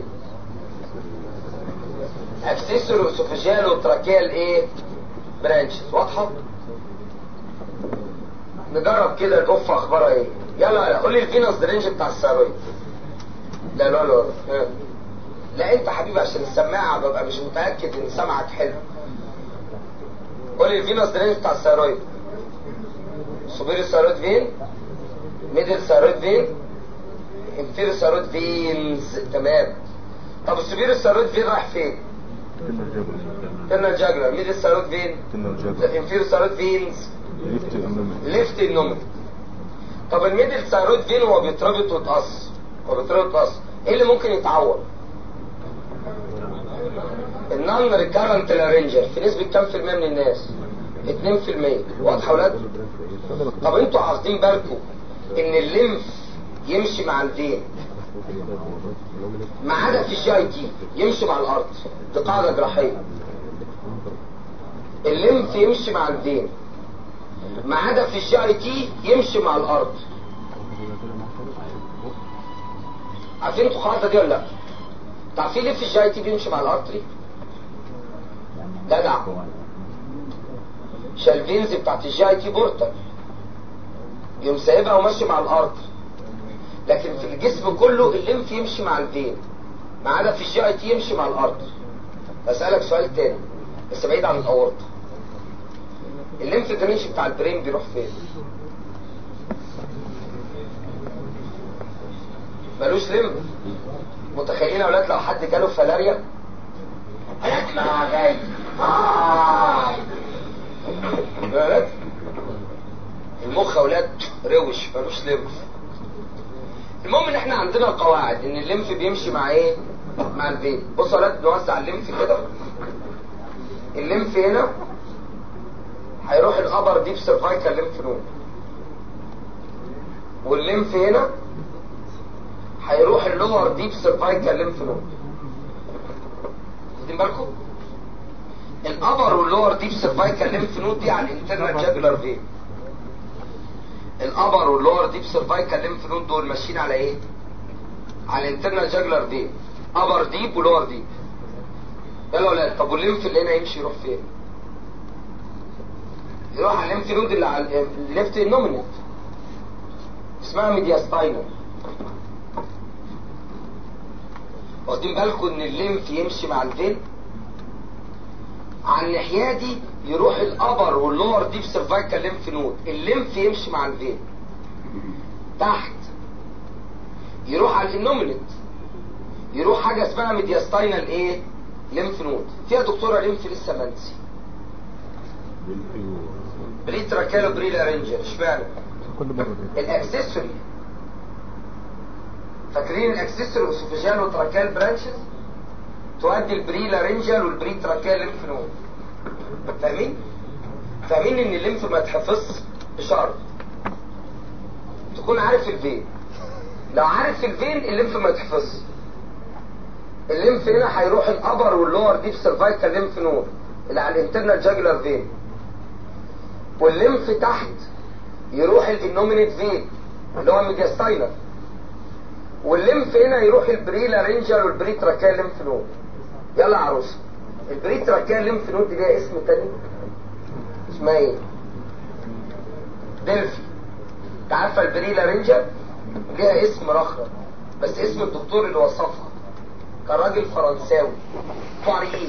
اكسسوري وسوفيجيال وتراكيال ايه برانشز واضحه نجرب كده الجف اخبارها ايه يلا قول لي الفينوس درينج بتاع الثايرويد لا لا لا لا. لا انت حبيبي عشان السماعه ببقى مش متاكد ان سمعك حلو قول لي الفينوس درينج بتاع الثايرويد سوبيريور ثايرويد فين ميدل ثايرويد فين انفيريور ثايرويد فينز تمام طب السوبيريور ثايرويد فين رايح فين تنر جابر تنر جاجلر ميدل ثايرويد فين تنر جابر انفيريور ثايرويد فينز ليفت انومي ليفت النومي طب الميدل ثايرويد فين هو بيتربط ويتقص هو بيتربط ويتقص ايه اللي ممكن يتعور النون ريكارنت لارنجر في نسبة كام في المية من الناس 2% واضحة يا ولاد طب انتوا عاوزين بالكم ان الليمف يمشي مع الفين ما عدا في الجي اي تي يمشي مع الارض دي قاعدة جراحية الليمف يمشي مع الفين ما عدا في الجي اي تي يمشي مع الارض عارفين انتوا القاعدة دي ولا لا؟ تعرفين ليه في الجي اي تي بيمشي مع الارتري؟ جدع شالفينز بتاعت الجي اي تي بورتر يقوم سايبها وماشي مع الارض لكن في الجسم كله الليمف يمشي مع الفين ما عدا في الجي اي تي يمشي مع الارض اسالك سؤال تاني بس بعيد عن الاورطه الليمف درينج بتاع البرين بيروح فين ملوش ليمف متخيلين يا اولاد لو حد جاله فلاريا هيطلع جاي آه. يا ولاد المخ يا اولاد روش ملوش ليمف المهم ان احنا عندنا قواعد ان الليمف بيمشي مع ايه مع الفين بصوا يا اولاد نوزع الليمف كده الليمف هنا هيروح الابر ديب سيرفايكال ليمف نود والليمف هنا هيروح اللور ديب سيرفايكال ليمف نود واخدين بالكم الابر واللور ديب سيرفايكال ليمف نود دي على الانترنال جاجولار فين الابر واللور ديب سيرفايكال ليمف نود دول ماشيين على ايه على الانترنال جاجولار فين ابر ديب ولور ديب يلا يا ولاد طب والليمف اللي هنا يمشي يروح فين يروح على الليمف نود اللي على الليفت النومينيت اسمها ميدياستاينر واخدين بالكم ان الليمف يمشي مع الفين على الناحيه دي يروح الابر واللور ديب سيرفايكال ليمف نود الليمف يمشي مع الفين تحت يروح على الانومينيت يروح حاجه اسمها ميدياستاينال ايه ليمف نود فيها دكتوره ليمف لسه منسي بريتراكال وبري لارنجر اشمعنى كل مرة الاكسسوري فاكرين الاكسسوري اوسوفيجال وتراكال برانشز تؤدي البري لارنجال والبري تراكال ليمف نود فاهمين فاهمين ان الليمف ما يتحفظش بشرط تكون عارف الفين لو عارف الفين الليمف ما يتحفظش الليمف هنا هيروح الابر واللور ديب سيرفايكال ليمف نود اللي على الانترنال جاجولار فين والليمف تحت يروح الانومينيت فين اللي هو الميدياستاينر والليمف هنا يروح البري لارنجال والبري تراكال ليمف نود يلا يا عروسه البري تراكال ليمف نود دي ليها اسم تاني اسمها ايه دلفي انت عارفه البري لارنجال ليها اسم رخرة بس اسم الدكتور اللي وصفها كان راجل فرنساوي باريه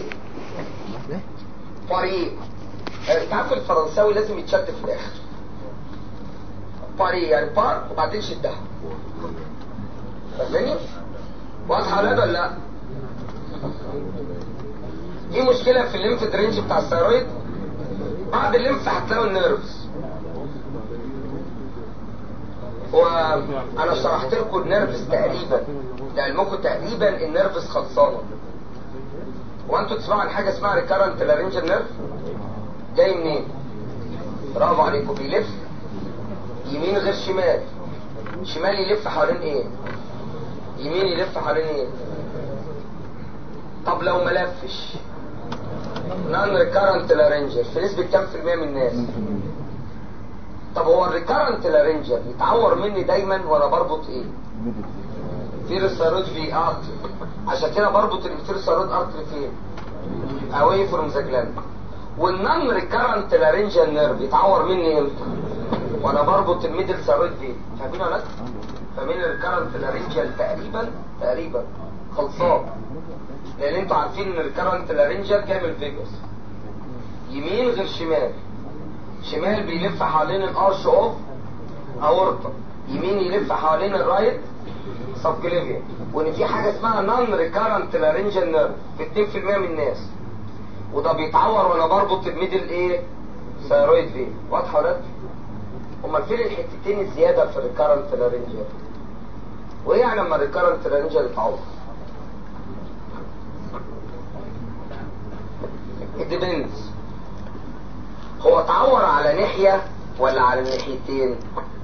باريه انت عارف الفرنساوي لازم يتشد في الاخر باريه يعني بار وبعدين شدها فاهماني؟ واضحه ولا ولا لا؟ دي مشكله في الليمف درينج بتاع الثيرويد بعد الليمف هتلاقوا النيرفز وانا شرحت لكم النيرفز تقريبا لعلمكم تقريبا النيرفز خلصانه وانتوا تسمعوا عن حاجه اسمها ريكارنت لارنجال نيرف جاي منين برافو عليكم بيلف يمين غير شمال شمال يلف حوالين ايه يمين يلف حوالين ايه طب لو ما لفش نون ريكارنت لارنجر في نسبة كام في المية من الناس طب هو الريكارنت لارنجر يتعور مني دايما وانا بربط ايه فيروساروج في ارتري عشان كده بربط الفيروساروج ارتري فين away from the gland والنون ريكارنت لارنجال نيرف يتعور مني امتى وانا بربط الميدل سارويد فين فاهمين ولا لا فاهمين الريكارنت لارنجال تقريبا تقريبا خلصان لان انتوا عارفين ان الريكارنت لارنجال جاي من الفيجاس يمين غير شمال شمال بيلف حوالين الارش اوف اورطه يمين يلف حوالين الرايت سبكليفيا وان في حاجه اسمها نون ريكارنت لارنجال نيرف في 2% من الناس وده بيتعور وانا بربط الميدل ايه ثيرويد فين واضحه ولا لا؟ امال فين الحتتين الزياده في الريكارنت لارنجال وايه يعني لما الريكارنت لارنجال يتعور it depends هو اتعور على ناحيه ولا على الناحيتين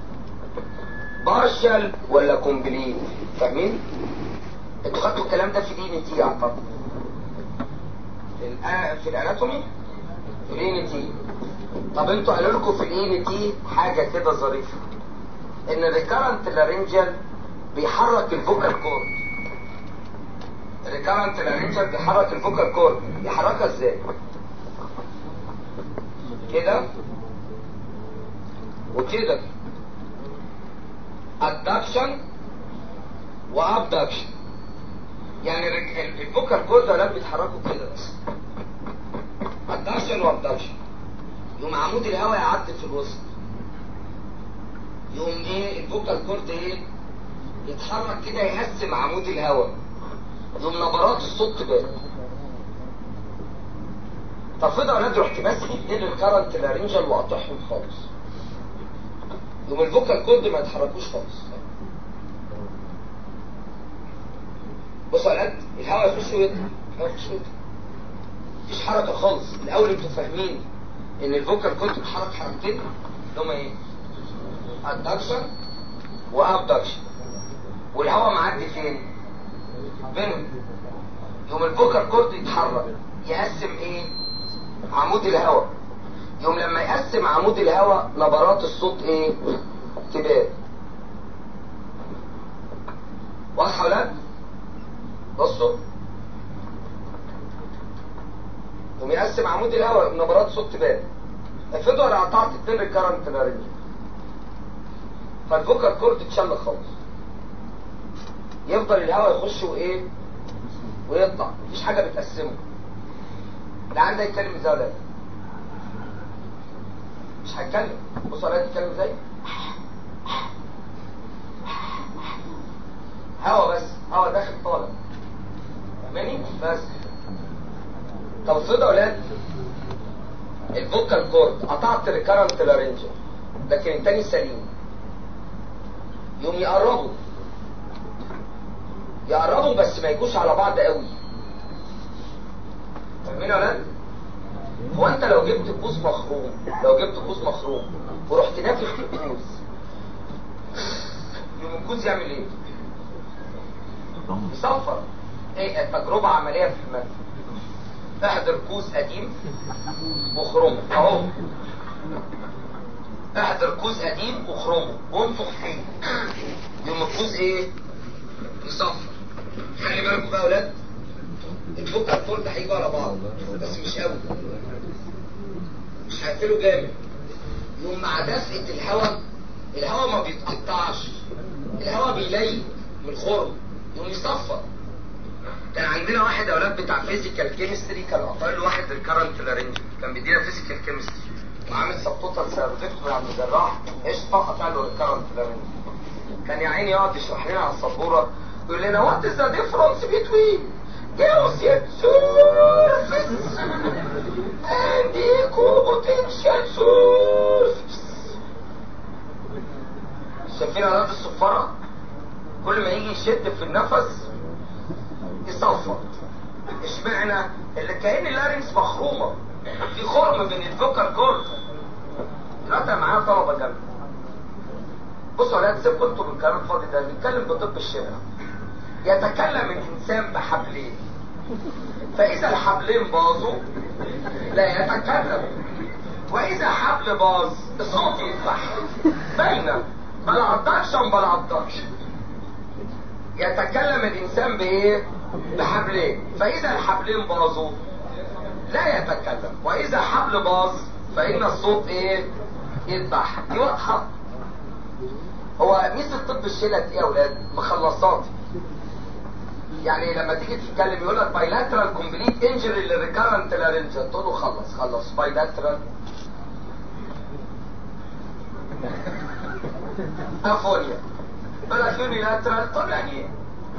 بارشل ولا كومبليت فاهمين انتوا خدتوا الكلام ده في دي ان تي اعتقد في الأ- في الاناتومي في الاي ان تي طب انتوا قالوا لكم في الاي ان تي حاجه كده ظريفه ان الريكارنت لارنجال بيحرك الفوكال كورد الريكارنت لارنجال بيحرك الفوكال كورد يحركها ازاي كده وكده ادكشن وابدكشن يعني الرك- ال- الفوكال كورد ده بيتحركوا كده بس ادكشن وابدكشن يقوم عمود الهواء يعدي في الوسط يقوم ايه الفوكال كورد ايه يتحرك كده يقسم عمود الهواء يقوم نبرات الصوت تبان طب فضل اولاد رحت ماسك ايدين الكرنت لارنجال وقاطعهم خالص يقوم الفوكال كورد ما يتحركوش خالص بصوا يا ولاد الهواء يخش ويطلع الهواء يخش ويطلع مفيش حركه خالص الاول انتوا فاهمين ان الفوكال كورد بيتحرك حركتين اللي هما ايه ادكشن وابدكشن والهواء معدي فين بينهم يوم الفوكال كورد يتحرك يقسم ايه عمود الهواء يوم لما يقسم عمود الهواء نبرات الصوت ايه تبان واضحه ولا لا؟ بصوا يوم يقسم عمود الهواء نبرات صوت تبان افرضوا انا قطعت اتنين ريكارنت لارنج فالفوكال كورد اتشل خالص يفضل الهواء يخش وايه ويطلع مفيش حاجه بتقسمه لا عنده يتكلم ازاي ولا لا مش هيتكلم بصوا عليا تتكلم ازاي هوا بس هوا داخل طالع فاهماني بس طب افرضوا يا اولاد الفوكال كورد قطعت ريكارنت لارنجر لكن التاني سليم يوم يقربوا يقربوا بس ما يجوش على بعض قوي فاهمين يا ولاد هو انت لو جبت كوز مخروم لو جبت كوز مخروم ورحت نافخ في الكوز يوم الكوز يعمل ايه يصفر ايه تجربة عملية في المادة احضر كوز قديم وخرمه اهو احضر كوز قديم وخرمه وانفخ فيه يوم الكوز ايه يصفر خلي بالكم بقى يا اولاد الفوكال كورد هيجوا على بعض بس مش قوي مش هيقفلوا جامد يوم مع دفئة الهواء الهواء ما بيتقطعش الهواء بيليل من الخرم يوم يصفر كان عندنا واحد يا اولاد بتاع فيزيكال كيمستري كان قطع له واحد الكرنت لارنج كان بيدينا فيزيكال كيمستري وعامل سبتوتال سيرفكتومي عند الجراح قشطه قطع له الكرنت لارنج كان يا عيني يقعد يشرح لنا على السبوره يقول لنا وات از ذا ديفرنس بتوين Gaussian surface and equipotential surface شايفين علامات الصفارة كل ما يجي يشد في النفس يصفر اشمعنى اللي كأن اللارنكس مخرومة في خرم بين الفوكال كورد دلوقتي معايا طلبة جنبي بصوا يا ولاد سيبكم انتوا بالكلام الفاضي ده بنتكلم بطب الشرع يتكلم الانسان بحبلين فاذا الحبلين باظوا لا يتكلم واذا حبل باظ الصوت يذبح باينه بلا عضكشن بلا عضكشن يتكلم الانسان بايه بحبلين فاذا الحبلين باظوا لا يتكلم واذا حبل باظ فان الصوت ايه يذبح دي واضحه هو ميزه طب الشلت ايه يا اولاد مخلصاتي يعني لما تيجي تتكلم يقول لك بايلاترال كومبليت انجري للريكارنت لارنجا تقول له خلص خلص بايلاترال افونيا يقول لك يونيلاترال طب يعني ايه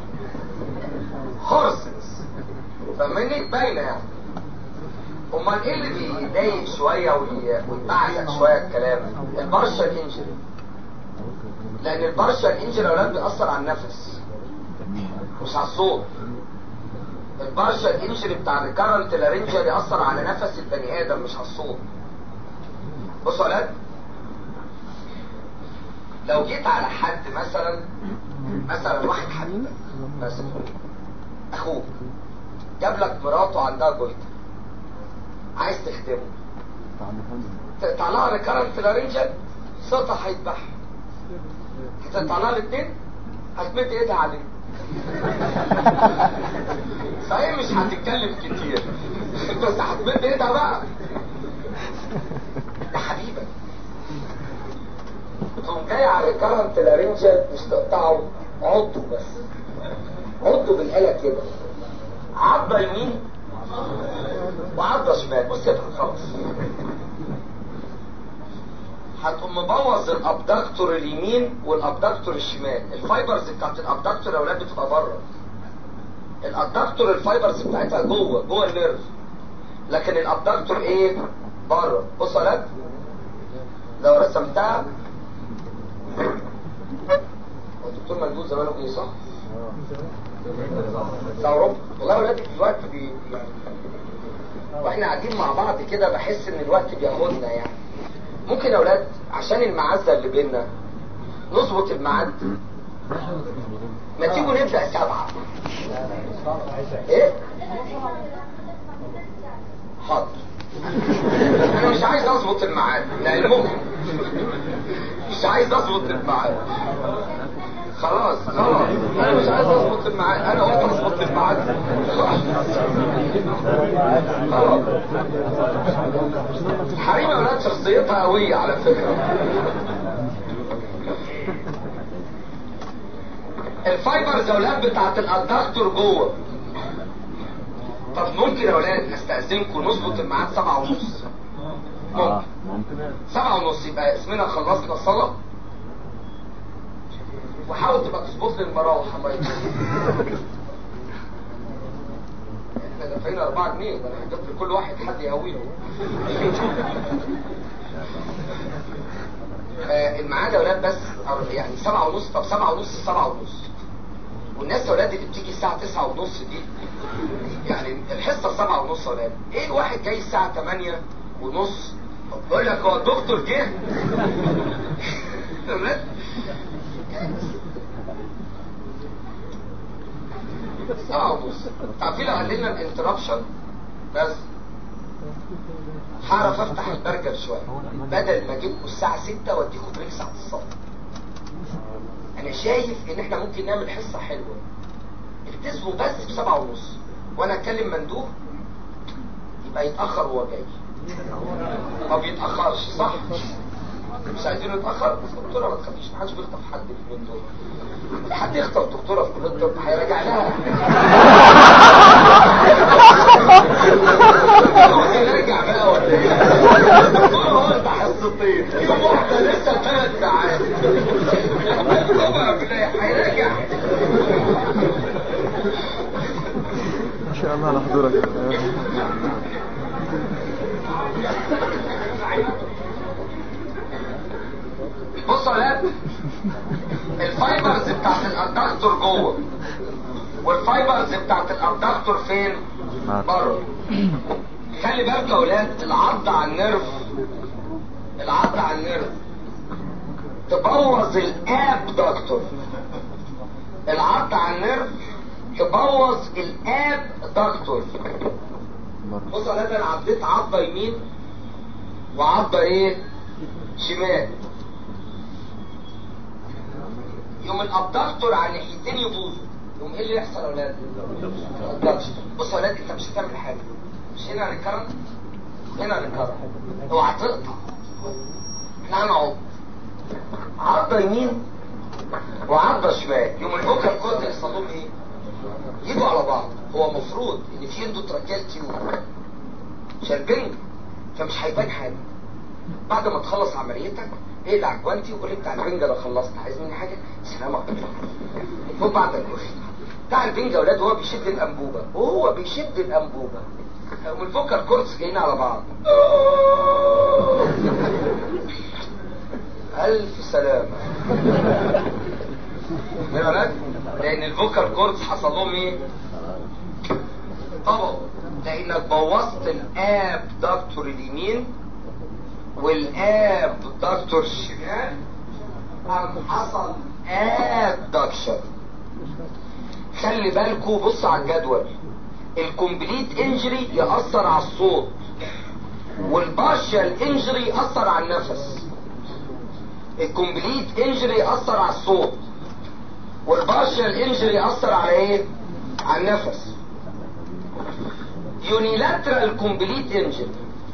هورسز فاهمني باينه يعني امال ايه اللي بيضايق شويه وي- ويبعزق شويه الكلام البارشال انجري لان البارشال انجري يا اولاد بيأثر على النفس مش على الصوت البارشال انجري بتاع الريكارنت لارنجا بيأثر على نفس البني ادم مش على الصوت بصوا يا ولاد لو جيت على حد مثلا مثلا واحد حبيبك مثلا اخوك جاب لك مراته عندها جويتر عايز تخدمه تقطع لها ريكارنت لارنجا صوتها هيتبح هتقطع لها الاثنين هتمد ايدها عليه فهي مش هتتكلم كتير بس هتمد ايدها بقى ده حبيبك تقوم جاي على الكرنت لارنجا مش تقطعه عضه بس عضه بالآلة كده عضة يمين وعضة شمال بص يا خلاص هتقوم مبوظ الابدكتور اليمين والابدكتور الشمال الفايبرز بتاعت الابدكتور يا اولاد بتبقى بره الابدكتور الفايبرز بتاعتها جوه جوه النيرف لكن الابدكتور ايه بره بص يا اولاد لو رسمتها هو الدكتور مندوب زمانه ايه صح؟ بتاع اوروبا والله يا اولاد الوقت بي يعني واحنا قاعدين مع بعض كده بحس ان الوقت بياخدنا يعني ممكن يا اولاد عشان المعزه اللي بينا نظبط الميعاد ما تيجوا نبدأ سبعة ايه حاضر انا مش عايز اظبط الميعاد لعلمكم مش عايز اظبط الميعاد خلاص خلاص انا مش عايز اظبط الميعاد انا قلت اظبط الميعاد خلاص حريم اولاد شخصيتها قوية على فكرة الفايبرز يا اولاد بتاعت الادكتور جوه طب ممكن يا اولاد استاذنكم نظبط الميعاد سبعة ونص اه ممكن ممكن سبعة ونص يبقى اسمنا خلصنا الصلاة وحاول تبقى تظبط لي المراوح الله يكرمك احنا دافعين 4 جنيه ده انا هجيب لكل واحد حد يهويه آه، الميعاد يا اولاد بس أر- يعني سبعة ونص طب سبعة ونص سبعة ونص والناس يا اولاد اللي بتيجي الساعة تسعة ونص دي يعني الحصة سبعة ونص يا اولاد ايه الواحد جاي الساعة تمانية ونص بقول لك هو الدكتور جه يا أولاد، سبعة ونص تعرفين لو قللنا الانتربشن بس هعرف افتح البرجر شويه بدل ما اجيبكم الساعه 6 واديكم بريك ساعه الصلاه انا شايف ان احنا ممكن نعمل حصه حلوه التزموا بس بسبعة ونص وانا اتكلم مندوب يبقى يتاخر وهو جاي ما بيتاخرش صح مش عايزينه يتاخر بس دكتوره ما تخافيش ما حدش بيخطف حد في اليومين دول حد يخطف دكتوره في كليه الطب هيراجع لها نرجع بقى ولا ايه؟ دكتوره هو انت حصتين يوم واحده لسه ثلاث ساعات طبعا هيراجع ان شاء الله على حضورك بصوا يا ولاد الفايبرز بتاعت الادكتور جوه والفايبرز بتاعت الادكتور فين بره خلي بالك يا ولاد العض على النيرف العض على النيرف تبوظ الاب دكتور العض على النيرف تبوظ الاب دكتور بص يا ولاد انا عديت عضه يمين وعضه ايه شمال يوم الابدكتور على الناحيتين يبوظوا يوم ايه اللي يحصل يا اولاد الابدكتور بص يا اولاد انت مش هتعمل حاجه مش هنا هنتكرم هنا هنتكرم اوعى تقطع احنا هنقعد عضه يمين وعضه شمال يوم البكره الكود يحصل لهم ايه يجوا على بعض هو المفروض ان في اندوتراكيال تيوب شاربين فمش هيبان حاجه بعد ما تخلص عمليتك اقلع جوانتي وقول لي بتاع البنجة لو خلصت عايز مني حاجه سلام عليكم المفروض بعد الكشف بتاع البنجة يا اولاد هو بيشد الانبوبه وهو بيشد الانبوبه من الفوكر كورتس جايين على بعض الف سلامه يا ولاد لان الفوكر كورتس حصل لهم ايه طبعا لانك بوظت الاب دكتور اليمين والاب دكتور الشمال قام حصل ادكشن خلي بالكوا بص على الجدول الكومبليت انجري يأثر على الصوت والبارشال انجري يأثر على النفس الكومبليت انجري يأثر على الصوت والبارشال انجري يأثر على ايه على النفس يونيلاترال كومبليت انجري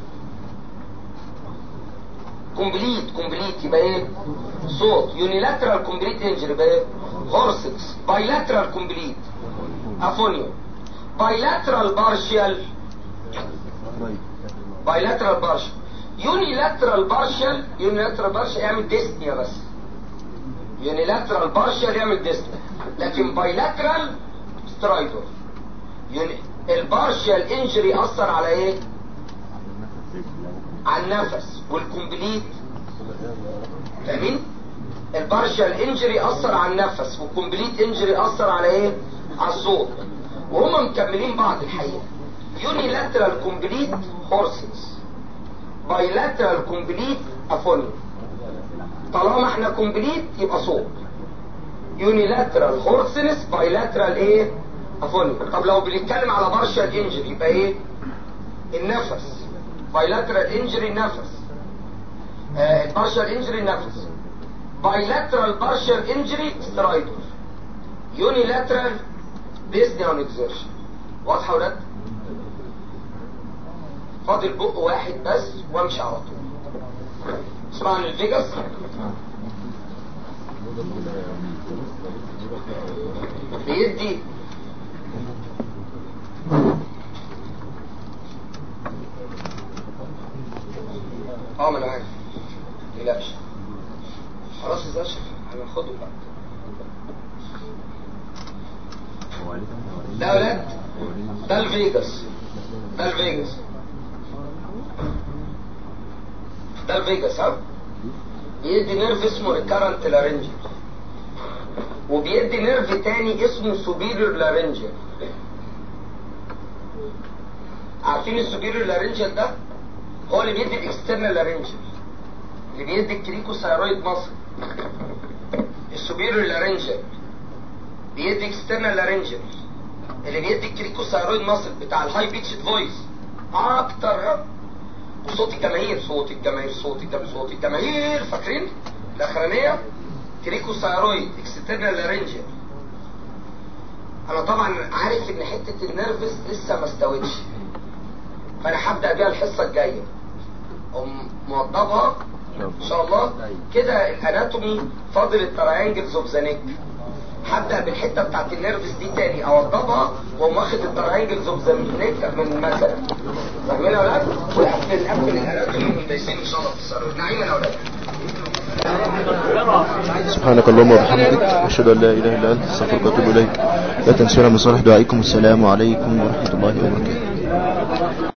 كومبليت كومبليت يبقى ايه صوت يونيلاترال كومبليت انجري يبقى ايه هورسكس بايلاترال كومبليت افونيو بايلاترال بارشال بايلاترال بارشال يونيلاترال بارشال يونيلاترال بارشال يعمل ديسنيا بس يونيلاترال بارشال يعمل ديسنيا لكن بايلاترال سترايدر يوني البارشال انجري اثر على ايه على النفس والكومبليت فاهمين البارشال انجري اثر على النفس والكومبليت انجري اثر على ايه على الصوت وهم مكملين بعض الحقيقه يونيلاترال كومبليت هورسز بايلاترال كومبليت افونيو طالما احنا كومبليت يبقى صوت يونيلاترال هورسنس بايلاترال ايه افونيا طب لو بنتكلم على بارشال انجري يبقى ايه النفس بايلاترال انجري نفس آه البارشال انجري نفس بايلاترال بارشال انجري سترايدر يونيلاترال بيزني اون اكزيرشن واضحه يا ولاد فاضل بق واحد بس وامشي على طول اسمع عن الفيجاس بيدي اه ما انا عارف متقلقش خلاص يا زاشا هناخده بقى ده يا ولاد ده الفيجاس ده الفيجاس ده الفيجاس ها بيدي نيرف اسمه ريكارنت لارنجي وبيدي نيرف تاني اسمه سوبيريور لارنجيال عارفين السوبيريور لارنجيال ده هو اللي بيدي الاكسترنال لارنجيال اللي بيدي الكريكوثايرويد مصر السوبيريور لارنجيال بيدي اكسترنال لارنجيال اللي بيدي الكريكوثايرويد مصر بتاع الهاي بيتش فويس اكتر وصوت الجماهير صوت الجماهير صوت الجماهير صوت الجماهير فاكرين الاخرانيه كريكوثايرويد اكسترنال لارنجيال انا طبعا عارف ان حته النيرفس لسه ما استوتش فانا هبدا بيها الحصه الجايه أقوم موضبها ان شاء الله كده الاناتومي فاضل التراينجلز اوف ذا نيك هبدا بالحته بتاعت النيرفس دي تاني اوضبها واقوم واخد التراينجلز اوف ذا نيك من مثلا فاهمين يا اولاد؟ ونقفل نقفل الاناتومي وندايسين ان شاء الله في السرور نعيم يا اولاد سبحانك اللهم وبحمدك أشهد أن لا إله إلا أنت أستغفرك وأتوب إليك لا تنسونا من صالح دعائكم السلام عليكم ورحمة الله وبركاته